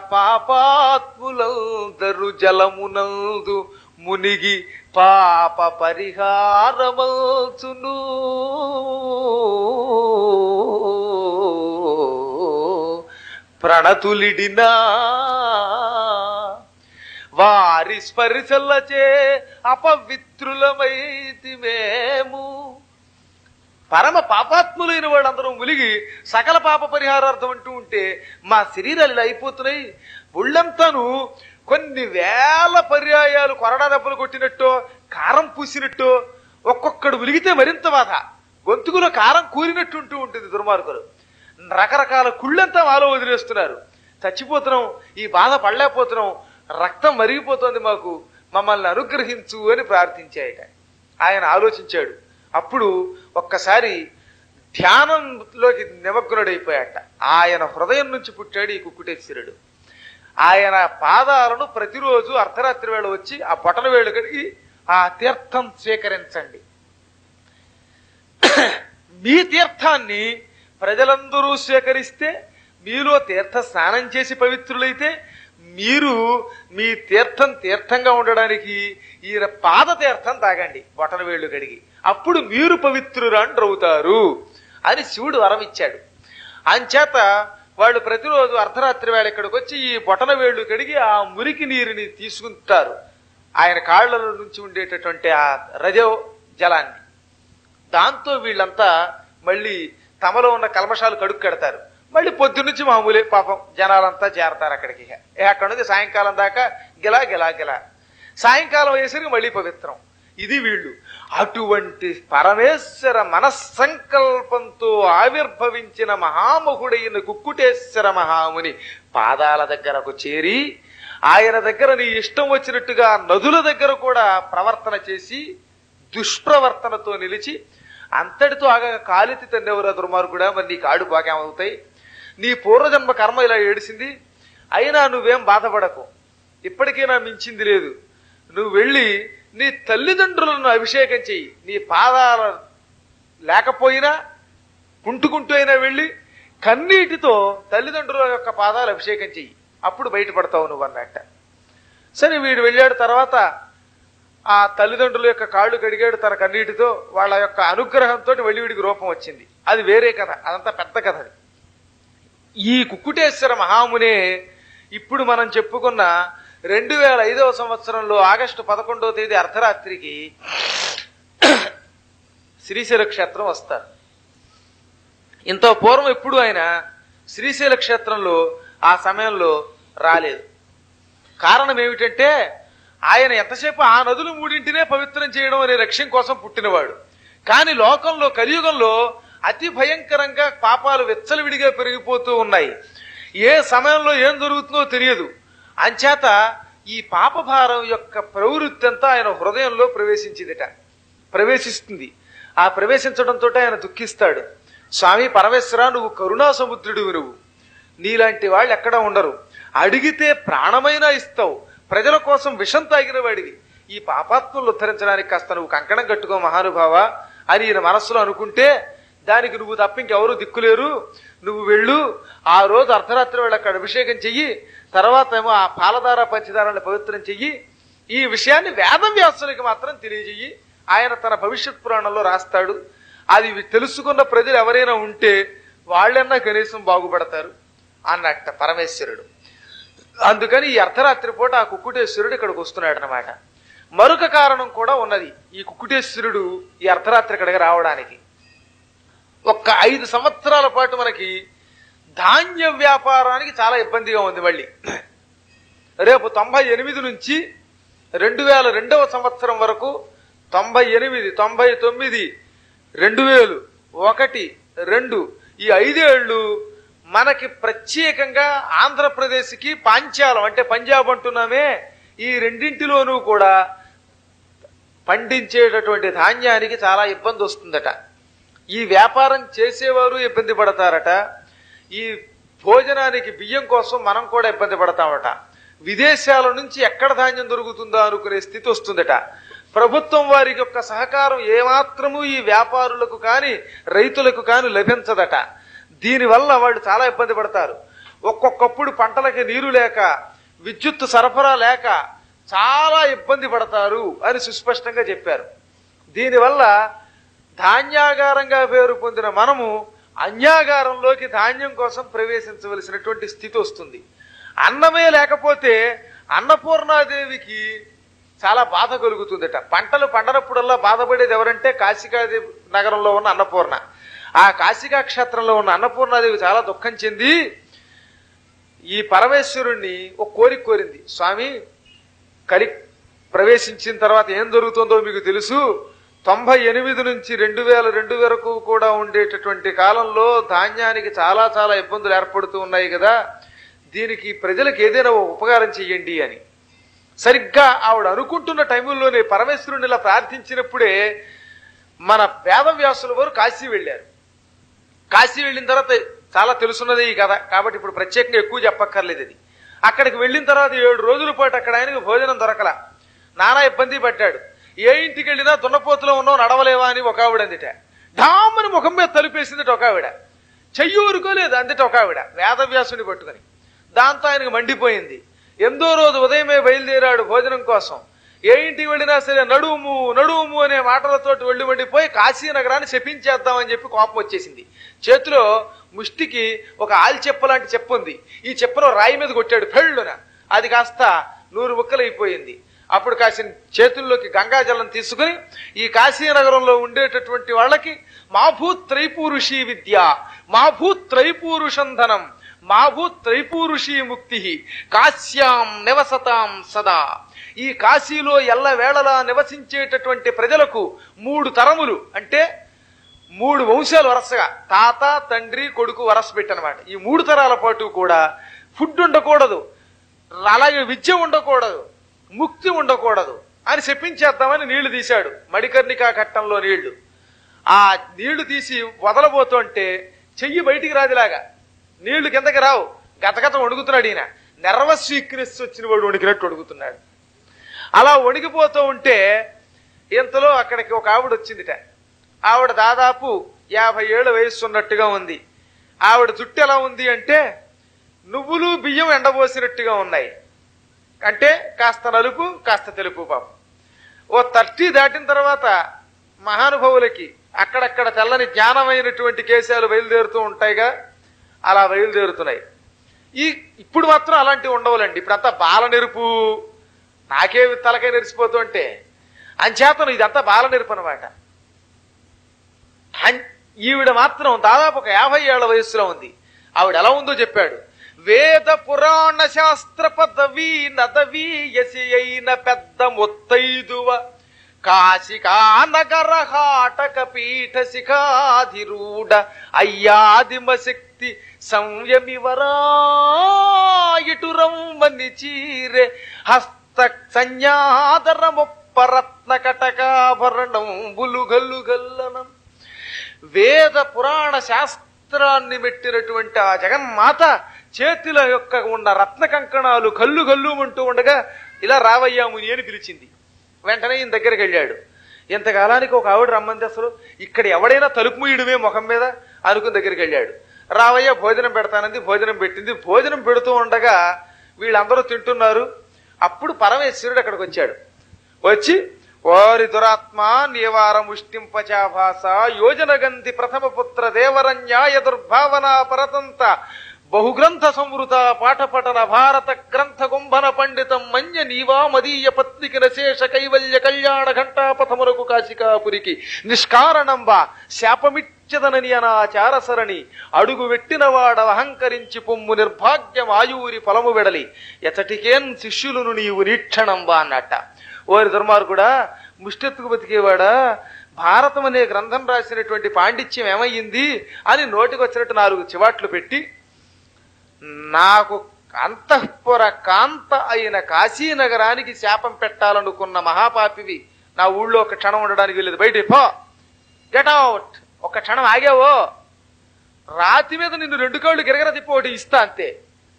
పాపాత్ములందరు జలమునందు మునిగి పాప పరిహారమల్చును ప్రణతులిడినా వారి స్పర్శలచే అపవిత్రులమైతి మేము పరమ పాపాత్ములైన వాళ్ళందరూ ములిగి సకల పాప పరిహారార్థం అంటూ ఉంటే మా శరీరాలు ఇలా అయిపోతున్నాయి ఒళ్ళంతాను కొన్ని వేల పర్యాయాలు కొరడా దెబ్బలు కొట్టినట్టో కారం పూసినట్టో ఒక్కొక్కడు ఉలిగితే మరింత బాధ గొంతుకులో కారం కూరినట్టు ఉంటూ ఉంటుంది దుర్మార్గులు రకరకాల కుళ్ళంతా మాలో వదిలేస్తున్నారు చచ్చిపోతున్నాం ఈ బాధ పడలేకపోతున్నాం రక్తం మరిగిపోతుంది మాకు మమ్మల్ని అనుగ్రహించు అని ప్రార్థించాయట ఆయన ఆలోచించాడు అప్పుడు ఒక్కసారి ధ్యానంలోకి నిమగ్నుడైపోయాట ఆయన హృదయం నుంచి పుట్టాడు ఈ కుక్కుటేశ్వరుడు ఆయన పాదాలను ప్రతిరోజు అర్ధరాత్రి వేళ వచ్చి ఆ బొటన వేళ్ళు కడిగి ఆ తీర్థం స్వీకరించండి మీ తీర్థాన్ని ప్రజలందరూ స్వీకరిస్తే మీలో తీర్థ స్నానం చేసి పవిత్రులైతే మీరు మీ తీర్థం తీర్థంగా ఉండడానికి ఈయన పాద తీర్థం తాగండి బొటన వేళ్ళు కడిగి అప్పుడు మీరు పవిత్రురాండ్రవుతారు అని శివుడు వరం ఇచ్చాడు అంచేత వాళ్ళు ప్రతిరోజు అర్ధరాత్రి వేళ ఇక్కడికి వచ్చి ఈ బొటన వేళ్ళు కడిగి ఆ మురికి నీరుని తీసుకుంటారు ఆయన కాళ్ళలో నుంచి ఉండేటటువంటి ఆ రజో జలాన్ని దాంతో వీళ్ళంతా మళ్ళీ తమలో ఉన్న కల్మషాలు కడుక్కు కడతారు మళ్ళీ పొద్దున్నుంచి మామూలే పాపం జనాలంతా చేరతారు అక్కడికి ఏ అక్కడ నుంచి సాయంకాలం దాకా గిలా గిలా గిలా సాయంకాలం అయ్యేసరికి మళ్ళీ పవిత్రం ఇది వీళ్ళు అటువంటి పరమేశ్వర మనస్సంకల్పంతో ఆవిర్భవించిన మహామహుడైన కుక్కుటేశ్వర మహాముని పాదాల దగ్గరకు చేరి ఆయన దగ్గర నీ ఇష్టం వచ్చినట్టుగా నదుల దగ్గర కూడా ప్రవర్తన చేసి దుష్ప్రవర్తనతో నిలిచి అంతటితో ఆగక కాలితి తన్నెవరా దుర్మార్గుడా మరి నీ కాడు బాగేమవుతాయి నీ పూర్వజన్మ కర్మ ఇలా ఏడిసింది అయినా నువ్వేం బాధపడకు ఇప్పటికైనా మించింది లేదు నువ్వు వెళ్ళి నీ తల్లిదండ్రులను అభిషేకం చెయ్యి నీ పాదాల లేకపోయినా కుంటుకుంటూ అయినా వెళ్ళి కన్నీటితో తల్లిదండ్రుల యొక్క పాదాలు అభిషేకం చెయ్యి అప్పుడు బయటపడతావు నువ్వు అన్నట్ట సరే వీడు వెళ్ళాడు తర్వాత ఆ తల్లిదండ్రుల యొక్క కాళ్ళు కడిగాడు తన కన్నీటితో వాళ్ళ యొక్క అనుగ్రహంతో వెళ్ళి వీడికి రూపం వచ్చింది అది వేరే కథ అదంతా పెద్ద కథ అది ఈ కుక్కుటేశ్వర మహామునే ఇప్పుడు మనం చెప్పుకున్న రెండు వేల ఐదవ సంవత్సరంలో ఆగస్టు పదకొండవ తేదీ అర్ధరాత్రికి శ్రీశైల క్షేత్రం వస్తారు ఇంత పూర్వం ఎప్పుడు ఆయన శ్రీశైల క్షేత్రంలో ఆ సమయంలో రాలేదు కారణం ఏమిటంటే ఆయన ఎంతసేపు ఆ నదులు మూడింటినే పవిత్రం చేయడం అనే లక్ష్యం కోసం పుట్టినవాడు కానీ లోకంలో కలియుగంలో అతి భయంకరంగా పాపాలు వెచ్చలవిడిగా పెరిగిపోతూ ఉన్నాయి ఏ సమయంలో ఏం జరుగుతుందో తెలియదు అంచేత ఈ పాపభారం యొక్క ప్రవృత్తి అంతా ఆయన హృదయంలో ప్రవేశించిందిట ప్రవేశిస్తుంది ఆ ప్రవేశించడంతో ఆయన దుఃఖిస్తాడు స్వామి పరమేశ్వర నువ్వు కరుణా సముద్రుడివి నువ్వు నీలాంటి వాళ్ళు ఎక్కడ ఉండరు అడిగితే ప్రాణమైనా ఇస్తావు ప్రజల కోసం విషం తాగిన వాడివి ఈ పాపాత్మలు ఉద్ధరించడానికి కాస్త నువ్వు కంకణం కట్టుకో మహానుభావ అని ఈయన మనస్సులో అనుకుంటే దానికి నువ్వు తప్ప ఇంకెవరూ దిక్కులేరు నువ్వు వెళ్ళు ఆ రోజు అర్ధరాత్రి వేళ అక్కడ అభిషేకం చెయ్యి తర్వాత ఏమో ఆ పాలధార పంచదారాన్ని పవిత్రం చెయ్యి ఈ విషయాన్ని వేదం వ్యాసులకి మాత్రం తెలియజేయి ఆయన తన భవిష్యత్ పురాణంలో రాస్తాడు అది తెలుసుకున్న ప్రజలు ఎవరైనా ఉంటే వాళ్ళన్నా కనీసం బాగుపడతారు అన్నట్ట పరమేశ్వరుడు అందుకని ఈ అర్ధరాత్రి పూట ఆ కుక్కుటేశ్వరుడు ఇక్కడికి వస్తున్నాడు అనమాట మరొక కారణం కూడా ఉన్నది ఈ కుక్కుటేశ్వరుడు ఈ అర్ధరాత్రి ఇక్కడికి రావడానికి ఒక్క ఐదు సంవత్సరాల పాటు మనకి ధాన్య వ్యాపారానికి చాలా ఇబ్బందిగా ఉంది మళ్ళీ రేపు తొంభై ఎనిమిది నుంచి రెండు వేల రెండవ సంవత్సరం వరకు తొంభై ఎనిమిది తొంభై తొమ్మిది రెండు వేలు ఒకటి రెండు ఈ ఐదేళ్లు మనకి ప్రత్యేకంగా ఆంధ్రప్రదేశ్కి పాంచాలం అంటే పంజాబ్ అంటున్నామే ఈ రెండింటిలోనూ కూడా పండించేటటువంటి ధాన్యానికి చాలా ఇబ్బంది వస్తుందట ఈ వ్యాపారం చేసేవారు ఇబ్బంది పడతారట ఈ భోజనానికి బియ్యం కోసం మనం కూడా ఇబ్బంది పడతామట విదేశాల నుంచి ఎక్కడ ధాన్యం దొరుకుతుందో అనుకునే స్థితి వస్తుందట ప్రభుత్వం వారి యొక్క సహకారం ఏమాత్రము ఈ వ్యాపారులకు కానీ రైతులకు కానీ లభించదట దీనివల్ల వాళ్ళు చాలా ఇబ్బంది పడతారు ఒక్కొక్కప్పుడు పంటలకి నీరు లేక విద్యుత్ సరఫరా లేక చాలా ఇబ్బంది పడతారు అని సుస్పష్టంగా చెప్పారు దీనివల్ల ధాన్యాగారంగా పేరు పొందిన మనము అన్యాగారంలోకి ధాన్యం కోసం ప్రవేశించవలసినటువంటి స్థితి వస్తుంది అన్నమే లేకపోతే అన్నపూర్ణాదేవికి చాలా బాధ కలుగుతుందట పంటలు పండనప్పుడల్లా బాధపడేది ఎవరంటే కాశికా నగరంలో ఉన్న అన్నపూర్ణ ఆ కాశికా క్షేత్రంలో ఉన్న అన్నపూర్ణాదేవి చాలా దుఃఖం చెంది ఈ పరమేశ్వరుణ్ణి ఒక కోరిక కోరింది స్వామి కలి ప్రవేశించిన తర్వాత ఏం జరుగుతుందో మీకు తెలుసు తొంభై ఎనిమిది నుంచి రెండు వేల రెండు వరకు కూడా ఉండేటటువంటి కాలంలో ధాన్యానికి చాలా చాలా ఇబ్బందులు ఏర్పడుతూ ఉన్నాయి కదా దీనికి ప్రజలకు ఏదైనా ఓ ఉపకారం చెయ్యండి అని సరిగ్గా ఆవిడ అనుకుంటున్న టైంలోనే పరమేశ్వరుని ఇలా ప్రార్థించినప్పుడే మన వేదవ్యాసుల వారు కాశీ వెళ్ళారు కాశీ వెళ్ళిన తర్వాత చాలా తెలుసున్నది ఈ కథ కాబట్టి ఇప్పుడు ప్రత్యేకంగా ఎక్కువ చెప్పక్కర్లేదు ఇది అక్కడికి వెళ్ళిన తర్వాత ఏడు రోజుల పాటు అక్కడ ఆయనకు భోజనం దొరకల నానా ఇబ్బంది పడ్డాడు ఏ ఇంటికి వెళ్ళినా దున్నపోతులో ఉన్నావు నడవలేవా అని ఒక ఆవిడ అందిట ఢామని ముఖం మీద తలుపేసిందిట ఒక ఆవిడ చెయ్యి ఊరుకోలేదు అందిట ఒక ఆవిడ వేదవ్యాసుని పట్టుకొని దాంతో ఆయనకు మండిపోయింది ఎందో రోజు ఉదయమే బయలుదేరాడు భోజనం కోసం ఏ ఇంటికి వెళ్ళినా సరే నడుము నడుము అనే మాటలతోటి వెళ్ళి వండిపోయి కాశీ నగరాన్ని శపించేద్దామని చెప్పి కోపం వచ్చేసింది చేతిలో ముష్టికి ఒక ఆల్చెప్ప లాంటి చెప్పు ఉంది ఈ చెప్పును రాయి మీద కొట్టాడు పెళ్ళున అది కాస్త నూరు ముక్కలైపోయింది అప్పుడు కాసిన చేతుల్లోకి గంగాజలం తీసుకుని ఈ కాశీనగరంలో ఉండేటటువంటి వాళ్ళకి మాభూత్ త్రైపూరుషీ విద్య మాభూత్ త్రైపూరుషంధనం మాభూత్ త్రైపూరుషీ ముక్తి కాశ్యాం నివసతాం సదా ఈ కాశీలో ఎల్ల వేళలా నివసించేటటువంటి ప్రజలకు మూడు తరములు అంటే మూడు వంశాలు వరుసగా తాత తండ్రి కొడుకు వరస పెట్టనమాట ఈ మూడు తరాల పాటు కూడా ఫుడ్ ఉండకూడదు అలాగే విద్య ఉండకూడదు ముక్తి ఉండకూడదు అని చెప్పించేద్దామని నీళ్లు తీశాడు మడికర్ణికా ఘట్టంలో నీళ్లు ఆ నీళ్లు తీసి వదలబోతుంటే చెయ్యి బయటికి రాదిలాగా నీళ్లు కిందకి రావు గతగత వణుకుతున్నాడు ఈయన నెర్వస్ వీక్నెస్ వచ్చిన వాడు వణికినట్టు వణుకుతున్నాడు అలా వణికిపోతూ ఉంటే ఇంతలో అక్కడికి ఒక ఆవిడ వచ్చిందిట ఆవిడ దాదాపు యాభై ఏళ్ళ వయస్సు ఉన్నట్టుగా ఉంది ఆవిడ జుట్టు ఎలా ఉంది అంటే నువ్వులు బియ్యం ఎండబోసినట్టుగా ఉన్నాయి అంటే కాస్త నలుపు కాస్త తెలుపు పాపం ఓ థర్టీ దాటిన తర్వాత మహానుభావులకి అక్కడక్కడ తెల్లని జ్ఞానమైనటువంటి కేశాలు బయలుదేరుతూ ఉంటాయిగా అలా బయలుదేరుతున్నాయి ఈ ఇప్పుడు మాత్రం అలాంటివి ఉండవులండి ఇప్పుడంతా బాల నెరుపు నాకే తలకాయ నెరిసిపోతుంటే అంచేతను ఇదంతా బాల నెరుపు అనమాట అన్- ఈవిడ మాత్రం దాదాపు ఒక యాభై ఏళ్ల వయస్సులో ఉంది ఆవిడ ఎలా ఉందో చెప్పాడు వేద పురాణ శాస్త్ర పదవి నదవి యసి అయిన పెద్ద మొత్తైదువ కాశికా నగర హాటక పీఠ శిఖాధిరూఢ అయ్యాదిమ శక్తి సంయమి వరాయిటురమ్మని చీరె హస్త సంజ్ఞాదర మొప్పరత్న కటకాభరణం బులుగల్లు గల్లనం వేద పురాణ శాస్త్రాన్ని పెట్టినటువంటి ఆ జగన్మాత చేతుల యొక్క ఉన్న రత్న కంకణాలు కల్లు కల్లు అంటూ ఉండగా ఇలా రావయ్యా ముని అని పిలిచింది వెంటనే ఈయన దగ్గరికి వెళ్ళాడు ఇంతకాలానికి ఒక ఆవిడ రమ్మంది అసలు ఇక్కడ ఎవడైనా తలుపు ముయ్యడమే ముఖం మీద అనుకుని దగ్గరికి వెళ్ళాడు రావయ్య భోజనం పెడతానంది భోజనం పెట్టింది భోజనం పెడుతూ ఉండగా వీళ్ళందరూ తింటున్నారు అప్పుడు పరమేశ్వరుడు అక్కడికి వచ్చాడు వచ్చి ఓరి దురాత్మ నివార ముష్టింపచాభాస యోజన గంధి ప్రథమ పుత్ర దేవరన్యాయ దుర్భావన పరతంత బహుగ్రంథ సంవృత పాఠపఠన భారత గ్రంథ కుంభన పండితం మన్య నీవా మదీయ పత్నికి నశేష కైవల్య కళ్యాణ ఘంటాపథములకు కాశికాపురికి నిష్కారణంబా శాపమిచ్చదనని అనాచారసరణి అడుగు వెట్టినవాడ అహంకరించి పొమ్ము నిర్భాగ్యం ఆయూరి ఫలము వెడలి ఎతటికేన్ శిష్యులను నీవు నీక్షణంబా అన్నట్ట ఓరి దుర్మార్గుడా ముష్టెత్తుకు బతికేవాడా భారతం అనే గ్రంథం రాసినటువంటి పాండిత్యం ఏమయ్యింది అని నోటికి వచ్చినట్టు నాలుగు చివాట్లు పెట్టి నాకు అంతఃపుర కాంత అయిన కాశీనగరానికి శాపం పెట్టాలనుకున్న మహాపాపివి నా ఊళ్ళో ఒక క్షణం ఉండడానికి వెళ్ళేది బయట పో గెట్ అవుట్ ఒక క్షణం ఆగావో రాతి మీద నిన్ను రెండు కాళ్ళు గిరగర తిప్పి ఒకటి ఇస్తా అంతే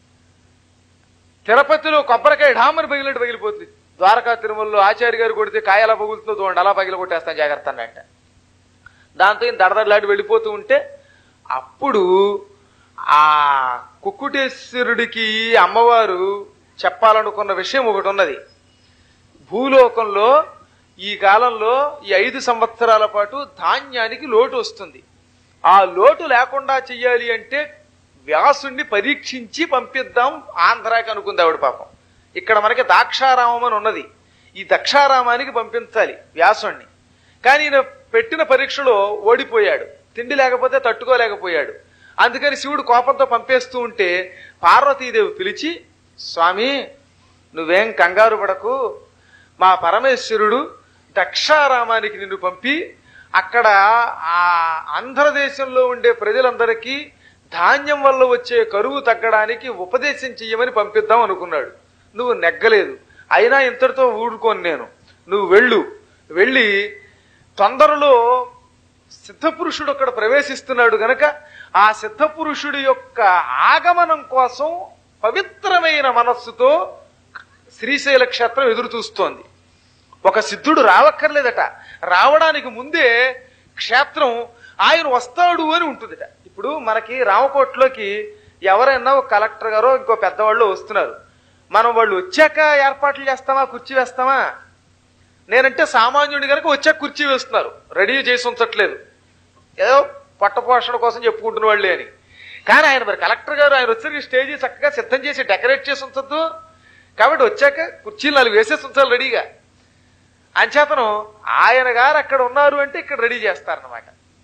తిరుపతిలో కొబ్బరికాయ ఢామని పగిలినట్టు పగిలిపోతుంది ద్వారకా తిరుమలలో ఆచార్య గారు కొడితే కాయ ఎలా పగులుతుందో చూడండి అలా పగిలి కొట్టేస్తాను జాగ్రత్త అన్నట్ట దాంతో ఈయన దడదడలాడి వెళ్ళిపోతూ ఉంటే అప్పుడు ఆ కుక్కుటేశ్వరుడికి అమ్మవారు చెప్పాలనుకున్న విషయం ఒకటి ఉన్నది భూలోకంలో ఈ కాలంలో ఈ ఐదు సంవత్సరాల పాటు ధాన్యానికి లోటు వస్తుంది ఆ లోటు లేకుండా చెయ్యాలి అంటే వ్యాసుణ్ణి పరీక్షించి పంపిద్దాం ఆంధ్రాకి అనుకుంది ఆవిడ పాపం ఇక్కడ మనకి దాక్షారామం అని ఉన్నది ఈ దక్షారామానికి పంపించాలి వ్యాసుణ్ణి కానీ ఈయన పెట్టిన పరీక్షలో ఓడిపోయాడు తిండి లేకపోతే తట్టుకోలేకపోయాడు అందుకని శివుడు కోపంతో పంపేస్తూ ఉంటే పార్వతీదేవి పిలిచి స్వామి నువ్వేం కంగారు పడకు మా పరమేశ్వరుడు దక్షారామానికి నిన్ను పంపి అక్కడ ఆ ఆంధ్రదేశంలో ఉండే ప్రజలందరికీ ధాన్యం వల్ల వచ్చే కరువు తగ్గడానికి ఉపదేశం చెయ్యమని పంపిద్దాం అనుకున్నాడు నువ్వు నెగ్గలేదు అయినా ఇంతటితో ఊరుకోను నేను నువ్వు వెళ్ళు వెళ్ళి తొందరలో సిద్ధపురుషుడు అక్కడ ప్రవేశిస్తున్నాడు గనక ఆ సిద్ధపురుషుడి యొక్క ఆగమనం కోసం పవిత్రమైన మనస్సుతో శ్రీశైల క్షేత్రం ఎదురు చూస్తోంది ఒక సిద్ధుడు రావక్కర్లేదట రావడానికి ముందే క్షేత్రం ఆయన వస్తాడు అని ఉంటుందిట ఇప్పుడు మనకి రామకోట్లోకి ఎవరైనా ఒక కలెక్టర్ గారో ఇంకో పెద్దవాళ్ళు వస్తున్నారు మనం వాళ్ళు వచ్చాక ఏర్పాట్లు చేస్తామా కుర్చీ వేస్తామా నేనంటే సామాన్యుడి కనుక వచ్చాక కుర్చీ వేస్తున్నారు రెడీ చేసి ఉంచట్లేదు ఏదో పట్టపోషణ కోసం చెప్పుకుంటున్న వాళ్ళే అని కానీ ఆయన మరి కలెక్టర్ గారు ఆయన వచ్చేసరికి స్టేజ్ చక్కగా సిద్ధం చేసి డెకరేట్ చేసి ఉంచొద్దు కాబట్టి వచ్చాక కుర్చీలు నాలుగు వేసేసి ఉంచాలి రెడీగా అంచేతను ఆయన గారు అక్కడ ఉన్నారు అంటే ఇక్కడ రెడీ చేస్తారన్నమాట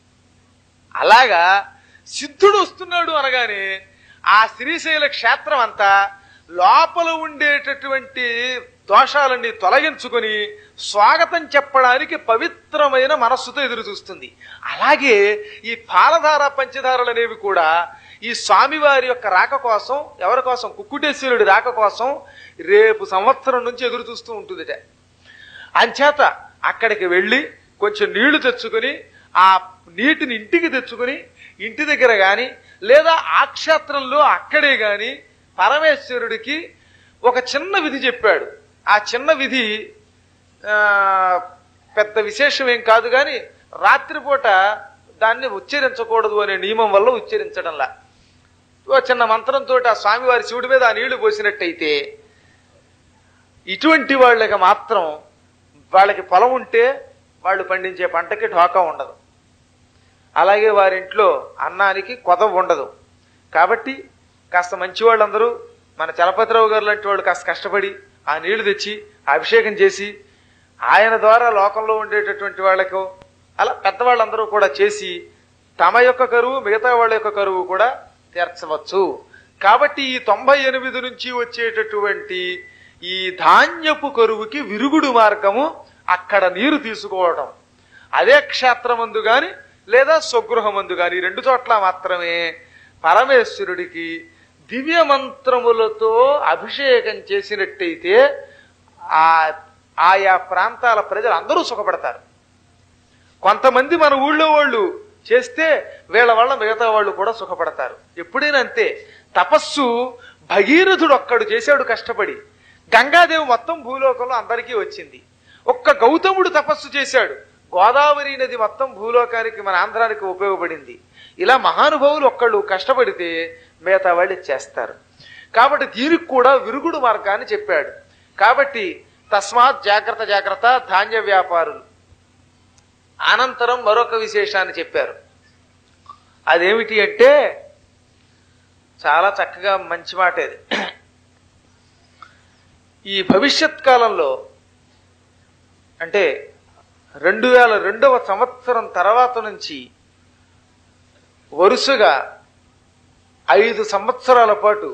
అలాగా సిద్ధుడు వస్తున్నాడు అనగానే ఆ శ్రీశైల క్షేత్రం అంతా లోపల ఉండేటటువంటి దోషాలన్నీ తొలగించుకొని స్వాగతం చెప్పడానికి పవిత్రమైన మనస్సుతో ఎదురు చూస్తుంది అలాగే ఈ పాలధార పంచదారలు అనేవి కూడా ఈ స్వామివారి యొక్క రాక కోసం ఎవరి కోసం కుక్కుటేశ్వరుడి రాక కోసం రేపు సంవత్సరం నుంచి ఎదురు చూస్తూ ఉంటుందిట అంచేత అక్కడికి వెళ్ళి కొంచెం నీళ్లు తెచ్చుకొని ఆ నీటిని ఇంటికి తెచ్చుకొని ఇంటి దగ్గర గాని లేదా ఆ క్షేత్రంలో అక్కడే గాని పరమేశ్వరుడికి ఒక చిన్న విధి చెప్పాడు ఆ చిన్న విధి ఆ, పెద్ద విశేషం ఏం కాదు కానీ రాత్రిపూట దాన్ని ఉచ్చరించకూడదు అనే నియమం వల్ల ఉచ్చరించడంలా ఓ చిన్న మంత్రంతో ఆ స్వామివారి శివుడి మీద ఆ నీళ్లు పోసినట్టయితే ఇటువంటి వాళ్ళకి మాత్రం వాళ్ళకి పొలం ఉంటే వాళ్ళు పండించే పంటకి ఢోకా ఉండదు అలాగే వారింట్లో అన్నానికి కొదవ ఉండదు కాబట్టి కాస్త మంచి వాళ్ళందరూ మన చలపతిరావు గారు లాంటి వాళ్ళు కాస్త కష్టపడి ఆ నీళ్లు తెచ్చి అభిషేకం చేసి ఆయన ద్వారా లోకంలో ఉండేటటువంటి వాళ్ళకు అలా పెద్దవాళ్ళందరూ కూడా చేసి తమ యొక్క కరువు మిగతా వాళ్ళ యొక్క కరువు కూడా తీర్చవచ్చు కాబట్టి ఈ తొంభై ఎనిమిది నుంచి వచ్చేటటువంటి ఈ ధాన్యపు కరువుకి విరుగుడు మార్గము అక్కడ నీరు తీసుకోవడం అదే క్షేత్రమందు గాని లేదా స్వగృహమందు గాని ఈ రెండు చోట్ల మాత్రమే పరమేశ్వరుడికి దివ్య మంత్రములతో అభిషేకం చేసినట్టయితే ఆ ఆయా ప్రాంతాల ప్రజలు అందరూ సుఖపడతారు కొంతమంది మన ఊళ్ళో వాళ్ళు చేస్తే వీళ్ళ వల్ల మిగతా వాళ్ళు కూడా సుఖపడతారు ఎప్పుడైనా అంతే తపస్సు భగీరథుడు ఒక్కడు చేశాడు కష్టపడి గంగాదేవి మొత్తం భూలోకంలో అందరికీ వచ్చింది ఒక్క గౌతముడు తపస్సు చేశాడు గోదావరి నది మొత్తం భూలోకానికి మన ఆంధ్రానికి ఉపయోగపడింది ఇలా మహానుభావులు ఒక్కళ్ళు కష్టపడితే మిగతా వాళ్ళు చేస్తారు కాబట్టి దీనికి కూడా విరుగుడు మార్గాన్ని చెప్పాడు కాబట్టి తస్మాత్ జాగ్రత్త జాగ్రత్త ధాన్య వ్యాపారులు అనంతరం మరొక విశేషాన్ని చెప్పారు అదేమిటి అంటే చాలా చక్కగా మంచి మాట ఇది ఈ భవిష్యత్ కాలంలో అంటే రెండు వేల రెండవ సంవత్సరం తర్వాత నుంచి వరుసగా ఐదు సంవత్సరాల పాటు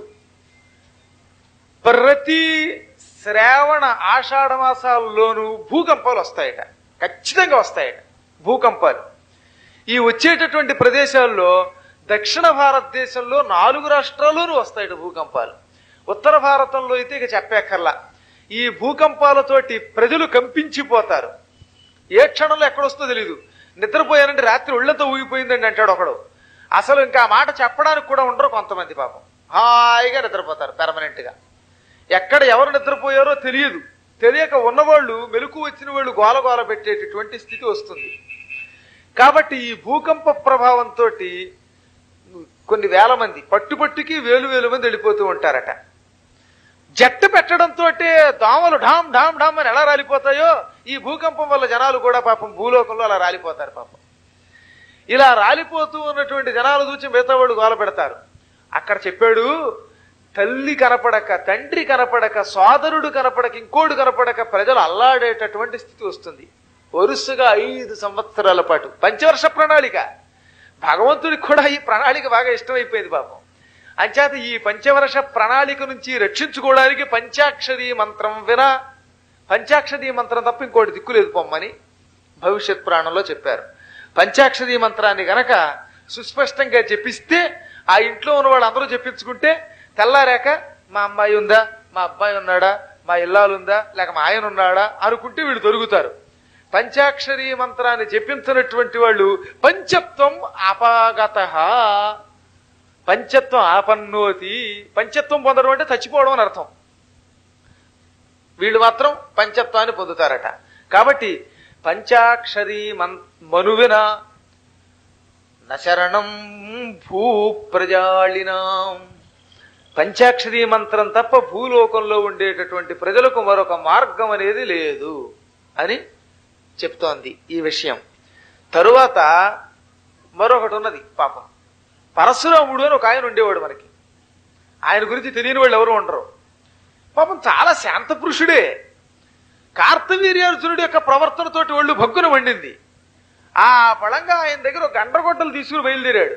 ప్రతి శ్రావణ ఆషాఢ మాసాల్లోనూ భూకంపాలు వస్తాయట ఖచ్చితంగా వస్తాయట భూకంపాలు ఈ వచ్చేటటువంటి ప్రదేశాల్లో దక్షిణ భారతదేశంలో నాలుగు రాష్ట్రాల్లోనూ వస్తాయట భూకంపాలు ఉత్తర భారతంలో అయితే ఇక చెప్పేక్కర్లా ఈ భూకంపాలతోటి ప్రజలు కంపించిపోతారు ఏ క్షణంలో ఎక్కడొస్తుందో తెలీదు నిద్రపోయానంటే రాత్రి ఒళ్ళంతా ఊగిపోయిందండి అంటాడు ఒకడు అసలు ఇంకా ఆ మాట చెప్పడానికి కూడా ఉండరు కొంతమంది పాపం హాయిగా నిద్రపోతారు పెర్మనెంట్ గా ఎక్కడ ఎవరు నిద్రపోయారో తెలియదు తెలియక ఉన్నవాళ్ళు మెలకు వచ్చిన వాళ్ళు గోల గోల పెట్టేటటువంటి స్థితి వస్తుంది కాబట్టి ఈ భూకంప ప్రభావంతో కొన్ని వేల మంది పట్టుపట్టుకి వేలు వేలు మంది వెళ్ళిపోతూ ఉంటారట జట్టు పెట్టడంతో దోమలు ఢామ్ ఢామ్ ఢామ్ అని ఎలా రాలిపోతాయో ఈ భూకంపం వల్ల జనాలు కూడా పాపం భూలోకంలో అలా రాలిపోతారు పాపం ఇలా రాలిపోతూ ఉన్నటువంటి జనాలు చూసి మిగతా వాళ్ళు గోల పెడతారు అక్కడ చెప్పాడు తల్లి కనపడక తండ్రి కనపడక సోదరుడు కనపడక ఇంకోడు కనపడక ప్రజలు అల్లాడేటటువంటి స్థితి వస్తుంది వరుసగా ఐదు సంవత్సరాల పాటు పంచవర్ష ప్రణాళిక భగవంతుడికి కూడా ఈ ప్రణాళిక బాగా ఇష్టమైపోయింది పాపం అంచేత ఈ పంచవర్ష ప్రణాళిక నుంచి రక్షించుకోవడానికి పంచాక్షరి మంత్రం వినా పంచాక్షరి మంత్రం తప్ప ఇంకోటి దిక్కులేదు పొమ్మని భవిష్యత్ పురాణంలో చెప్పారు పంచాక్షరి మంత్రాన్ని గనక సుస్పష్టంగా చెప్పిస్తే ఆ ఇంట్లో ఉన్న వాళ్ళు అందరూ చెప్పించుకుంటే తెల్లారాక మా అమ్మాయి ఉందా మా అబ్బాయి ఉన్నాడా మా ఇల్లాలు ఉందా లేక మా ఆయన ఉన్నాడా అనుకుంటే వీళ్ళు దొరుకుతారు పంచాక్షరీ మంత్రాన్ని చెప్పించినటువంటి వాళ్ళు పంచత్వం అపాగత పంచత్వం ఆపన్నోతి పంచత్వం పొందడం అంటే చచ్చిపోవడం అని అర్థం వీళ్ళు మాత్రం పంచత్వాన్ని పొందుతారట కాబట్టి పంచాక్షరీ మన్ మనువిన నశరణం భూ ప్రజాళినాం పంచాక్షరీ మంత్రం తప్ప భూలోకంలో ఉండేటటువంటి ప్రజలకు మరొక మార్గం అనేది లేదు అని చెప్తోంది ఈ విషయం తరువాత మరొకటి ఉన్నది పాపం పరశురాముడు అని ఒక ఆయన ఉండేవాడు మనకి ఆయన గురించి తెలియని వాళ్ళు ఎవరు ఉండరు పాపం చాలా శాంత పురుషుడే కార్తవీర్యార్జునుడి యొక్క ప్రవర్తనతోటి ఒళ్ళు భగ్గున వండింది ఆ పళంగా ఆయన దగ్గర ఒక గండ్రగొడ్డలు తీసుకుని బయలుదేరాడు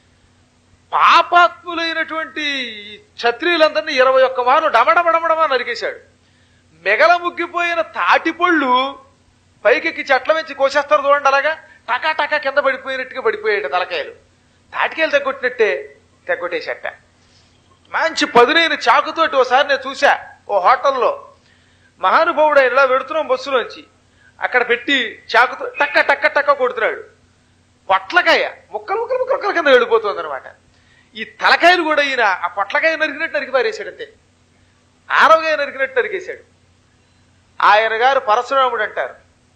పాపాత్ములైనటువంటి క్షత్రియులందరినీ ఇరవై ఒక్క మారు డమడమడమడమా నరికేశాడు మెగల ముగ్గిపోయిన తాటిపళ్ళు పైకెక్కి చెట్ల నుంచి కోసేస్తారు చూడండి అలాగా టకా టకా కింద పడిపోయినట్టుగా పడిపోయాడు తలకాయలు తాటికాయలు తగ్గొట్టినట్టే తగ్గొట్టేసట మంచి పదునైన చాకుతోటి ఓసారి నేను చూసా ఓ హోటల్లో మహానుభావుడు ఆయన ఇలా వెడుతున్నాం బస్సులోంచి అక్కడ పెట్టి చాకుతో టక్క టక్క టక్క కొడుతున్నాడు పొట్లకాయ ముక్కలు ముక్కలు ముక్కల కింద వెళ్ళిపోతుంది అనమాట ఈ తలకాయలు కూడా ఈయన ఆ పొట్లకాయ నరికినట్టు నరికి పారేశాడు అంతే ఆరవకాయ నరికినట్టు నరికేశాడు ఆయన గారు పరశురాముడు అంటారు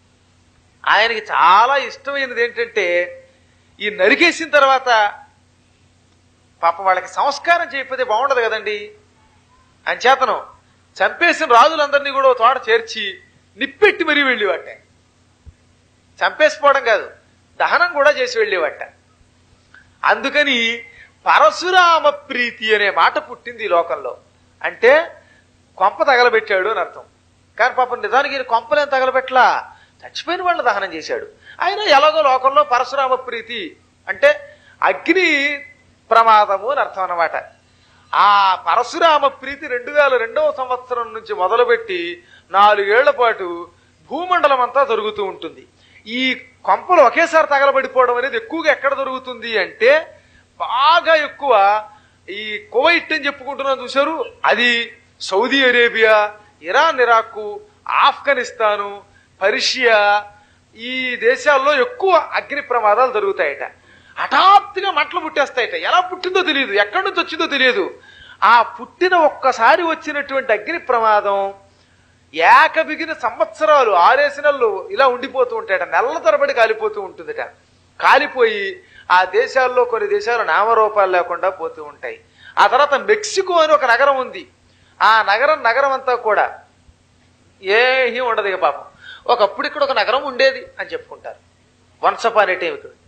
ఆయనకి చాలా ఇష్టమైనది ఏంటంటే ఈ నరికేసిన తర్వాత పాప వాళ్ళకి సంస్కారం చేయకపోతే బాగుండదు కదండి అంచేతను చంపేసిన రాజులందరినీ కూడా ఒక తోట చేర్చి నిప్పెట్టి మరీ వెళ్ళేవాట చంపేసిపోవడం కాదు దహనం కూడా చేసి వెళ్ళేవాట అందుకని పరశురామ ప్రీతి అనే మాట పుట్టింది ఈ లోకంలో అంటే కొంప తగలబెట్టాడు అని అర్థం కానీ పాపం నిజానికి ఈయన కొంపలేం తగలబెట్టలా చచ్చిపోయిన వాళ్ళని దహనం చేశాడు ఆయన ఎలాగో లోకంలో పరశురామ ప్రీతి అంటే అగ్ని ప్రమాదము అని అర్థం అన్నమాట ఆ పరశురామ ప్రీతి రెండు వేల రెండవ సంవత్సరం నుంచి మొదలుపెట్టి నాలుగేళ్ల పాటు భూమండలం అంతా జరుగుతూ ఉంటుంది ఈ కొంపలు ఒకేసారి తగలబడిపోవడం అనేది ఎక్కువగా ఎక్కడ జరుగుతుంది అంటే బాగా ఎక్కువ ఈ కువైట్ అని చెప్పుకుంటున్నాం చూశారు అది Saudi Arabia Iran Iraq Afghanistan Persia ఈ దేశాల్లో ఎక్కువ అగ్ని ప్రమాదాలు జరుగుతాయట హఠాత్తుగా మంటలు పుట్టేస్తాయట ఎలా పుట్టిందో తెలియదు ఎక్కడి నుంచి వచ్చిందో తెలియదు ఆ పుట్టిన ఒక్కసారి వచ్చినటువంటి అగ్ని ప్రమాదం ఏకబిగిన సంవత్సరాలు ఆరేసి నెలలు ఇలా ఉండిపోతూ ఉంటాయట నెలల తరబడి కాలిపోతూ ఉంటుందట కాలిపోయి ఆ దేశాల్లో కొన్ని దేశాలు నామరూపాలు లేకుండా పోతూ ఉంటాయి ఆ తర్వాత మెక్సికో అని ఒక నగరం ఉంది ఆ నగరం నగరం అంతా కూడా ఏమీ ఉండదు ఇక పాపం ఒకప్పుడు ఇక్కడ ఒక నగరం ఉండేది అని చెప్పుకుంటారు వన్స్ అప్ అనే టైం ఇక్కడ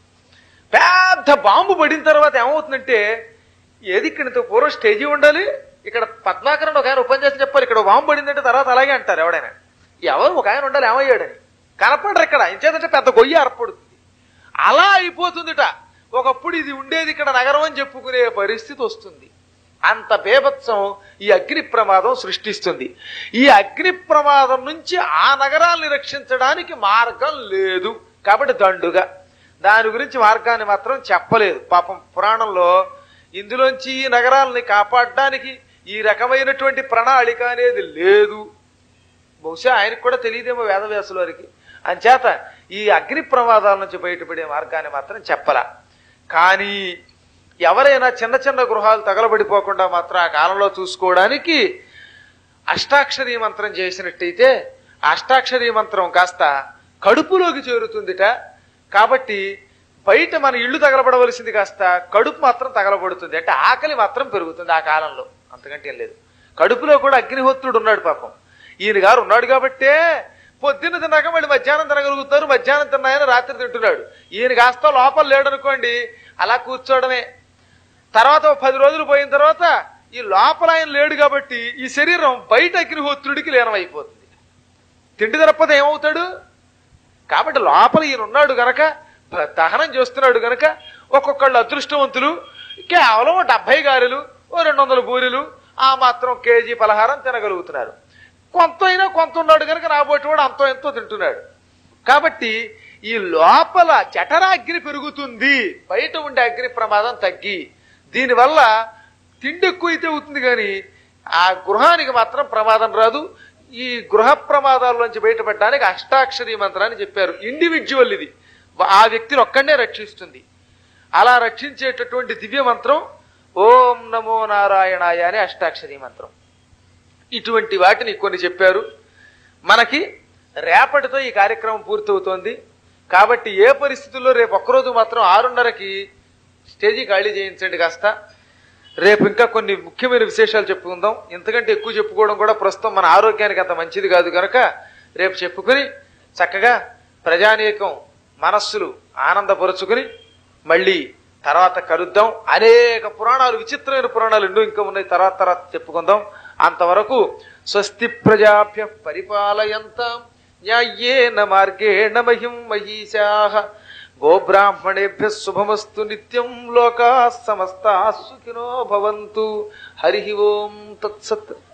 పెద్ద బాంబు పడిన తర్వాత ఏమవుతుందంటే ఏది ఇక్కడ ఇంత పూర్వం స్టేజీ ఉండాలి ఇక్కడ పద్మాకరణ ఒక ఆయన ఉపన్యాసం చెప్పాలి ఇక్కడ బాంబు పడిందంటే తర్వాత అలాగే అంటారు ఎవడైనా ఎవరు ఒక ఆయన ఉండాలి ఏమయ్యాడని కనపడరు ఇక్కడ ఇంచేదంటే పెద్ద గొయ్యి ఏర్పడుతుంది అలా అయిపోతుందిట ఒకప్పుడు ఇది ఉండేది ఇక్కడ నగరం అని చెప్పుకునే పరిస్థితి వస్తుంది అంత బేభత్సం ఈ అగ్ని ప్రమాదం సృష్టిస్తుంది ఈ అగ్ని ప్రమాదం నుంచి ఆ నగరాల్ని రక్షించడానికి మార్గం లేదు కాబట్టి దండుగా దాని గురించి మార్గాన్ని మాత్రం చెప్పలేదు పాపం పురాణంలో ఇందులోంచి ఈ నగరాలని కాపాడడానికి ఈ రకమైనటువంటి ప్రణాళిక అనేది లేదు బహుశా ఆయనకు కూడా తెలియదేమో వేదవ్యాసుల వారికి అంచేత ఈ అగ్ని ప్రమాదాల నుంచి బయటపడే మార్గాన్ని మాత్రం చెప్పలా కానీ ఎవరైనా చిన్న చిన్న గృహాలు తగలబడిపోకుండా మాత్రం ఆ కాలంలో చూసుకోవడానికి అష్టాక్షరీ మంత్రం చేసినట్టయితే ఆ అష్టాక్షరీ మంత్రం కాస్త కడుపులోకి చేరుతుందిట కాబట్టి బయట మన ఇల్లు తగలబడవలసింది కాస్త కడుపు మాత్రం తగలబడుతుంది అంటే ఆకలి మాత్రం పెరుగుతుంది ఆ కాలంలో అంతకంటే ఏం లేదు కడుపులో కూడా అగ్నిహోత్రుడు ఉన్నాడు పాపం ఈయన గారు ఉన్నాడు కాబట్టే పొద్దున్న తిన్నాక మళ్ళీ మధ్యాహ్నం తినగలుగుతారు మధ్యాహ్నం తిన్నాయని రాత్రి తింటున్నాడు ఈయన కాస్త లోపల లేడనుకోండి అలా కూర్చోవడమే తర్వాత ఓ పది రోజులు పోయిన తర్వాత ఈ లోపల ఆయన లేడు కాబట్టి ఈ శరీరం బయట అగ్నిహోత్రుడికి లీనమైపోతుంది తిండి తినకపోతే ఏమవుతాడు కాబట్టి లోపల ఈయన ఉన్నాడు గనక భ- దహనం చేస్తున్నాడు గనక ఒక్కొక్కళ్ళు అదృష్టవంతులు కేవలం ఓ డెబ్బై గారెలు ఓ రెండు వందల బూరెలు ఆ మాత్రం కేజీ పలహారం తినగలుగుతున్నారు కొంత అయినా కొంత ఉన్నాడు కనుక రాబోటి వాడు అంతో ఎంతో తింటున్నాడు కాబట్టి ఈ లోపల జఠరాగ్ని పెరుగుతుంది బయట ఉండే అగ్ని ప్రమాదం తగ్గి దీనివల్ల తిండి ఎక్కువ అయితే అవుతుంది కానీ ఆ గృహానికి మాత్రం ప్రమాదం రాదు ఈ గృహ ప్రమాదాల్లోంచి బయటపడడానికి అష్టాక్షరి మంత్రాన్ని చెప్పారు ఇండివిజువల్ ఇది ఆ వ్యక్తిని ఒక్కడనే రక్షిస్తుంది అలా రక్షించేటటువంటి దివ్య మంత్రం ఓం నమో నారాయణాయ అనే అష్టాక్షరి మంత్రం ఇటువంటి వాటిని కొన్ని చెప్పారు మనకి రేపటితో ఈ కార్యక్రమం పూర్తవుతోంది కాబట్టి ఏ పరిస్థితుల్లో రేపు ఒక్కరోజు మాత్రం ఆరున్నరకి స్టేజీ ఖాళీ చేయించండి కాస్త రేపు ఇంకా కొన్ని ముఖ్యమైన విశేషాలు చెప్పుకుందాం ఇంతకంటే ఎక్కువ చెప్పుకోవడం కూడా ప్రస్తుతం మన ఆరోగ్యానికి అంత మంచిది కాదు కనుక రేపు చెప్పుకుని చక్కగా ప్రజానీకం మనస్సులు ఆనందపరుచుకుని మళ్ళీ తర్వాత కలుద్దాం అనేక పురాణాలు విచిత్రమైన పురాణాలు ఎన్నో ఇంకా ఉన్నాయి తర్వాత తర్వాత చెప్పుకుందాం అంతవరకు స్వస్తి ప్రజాభ్య పరిపాలయంతాం న్యాయేన మార్గేణ మహిం మహిషా గోబ్రాహ్మణేభ్య శుభమస్తు నిత్యం లోకా సమస్తా సుఖినో భవంతు హరి ఓం తత్సత్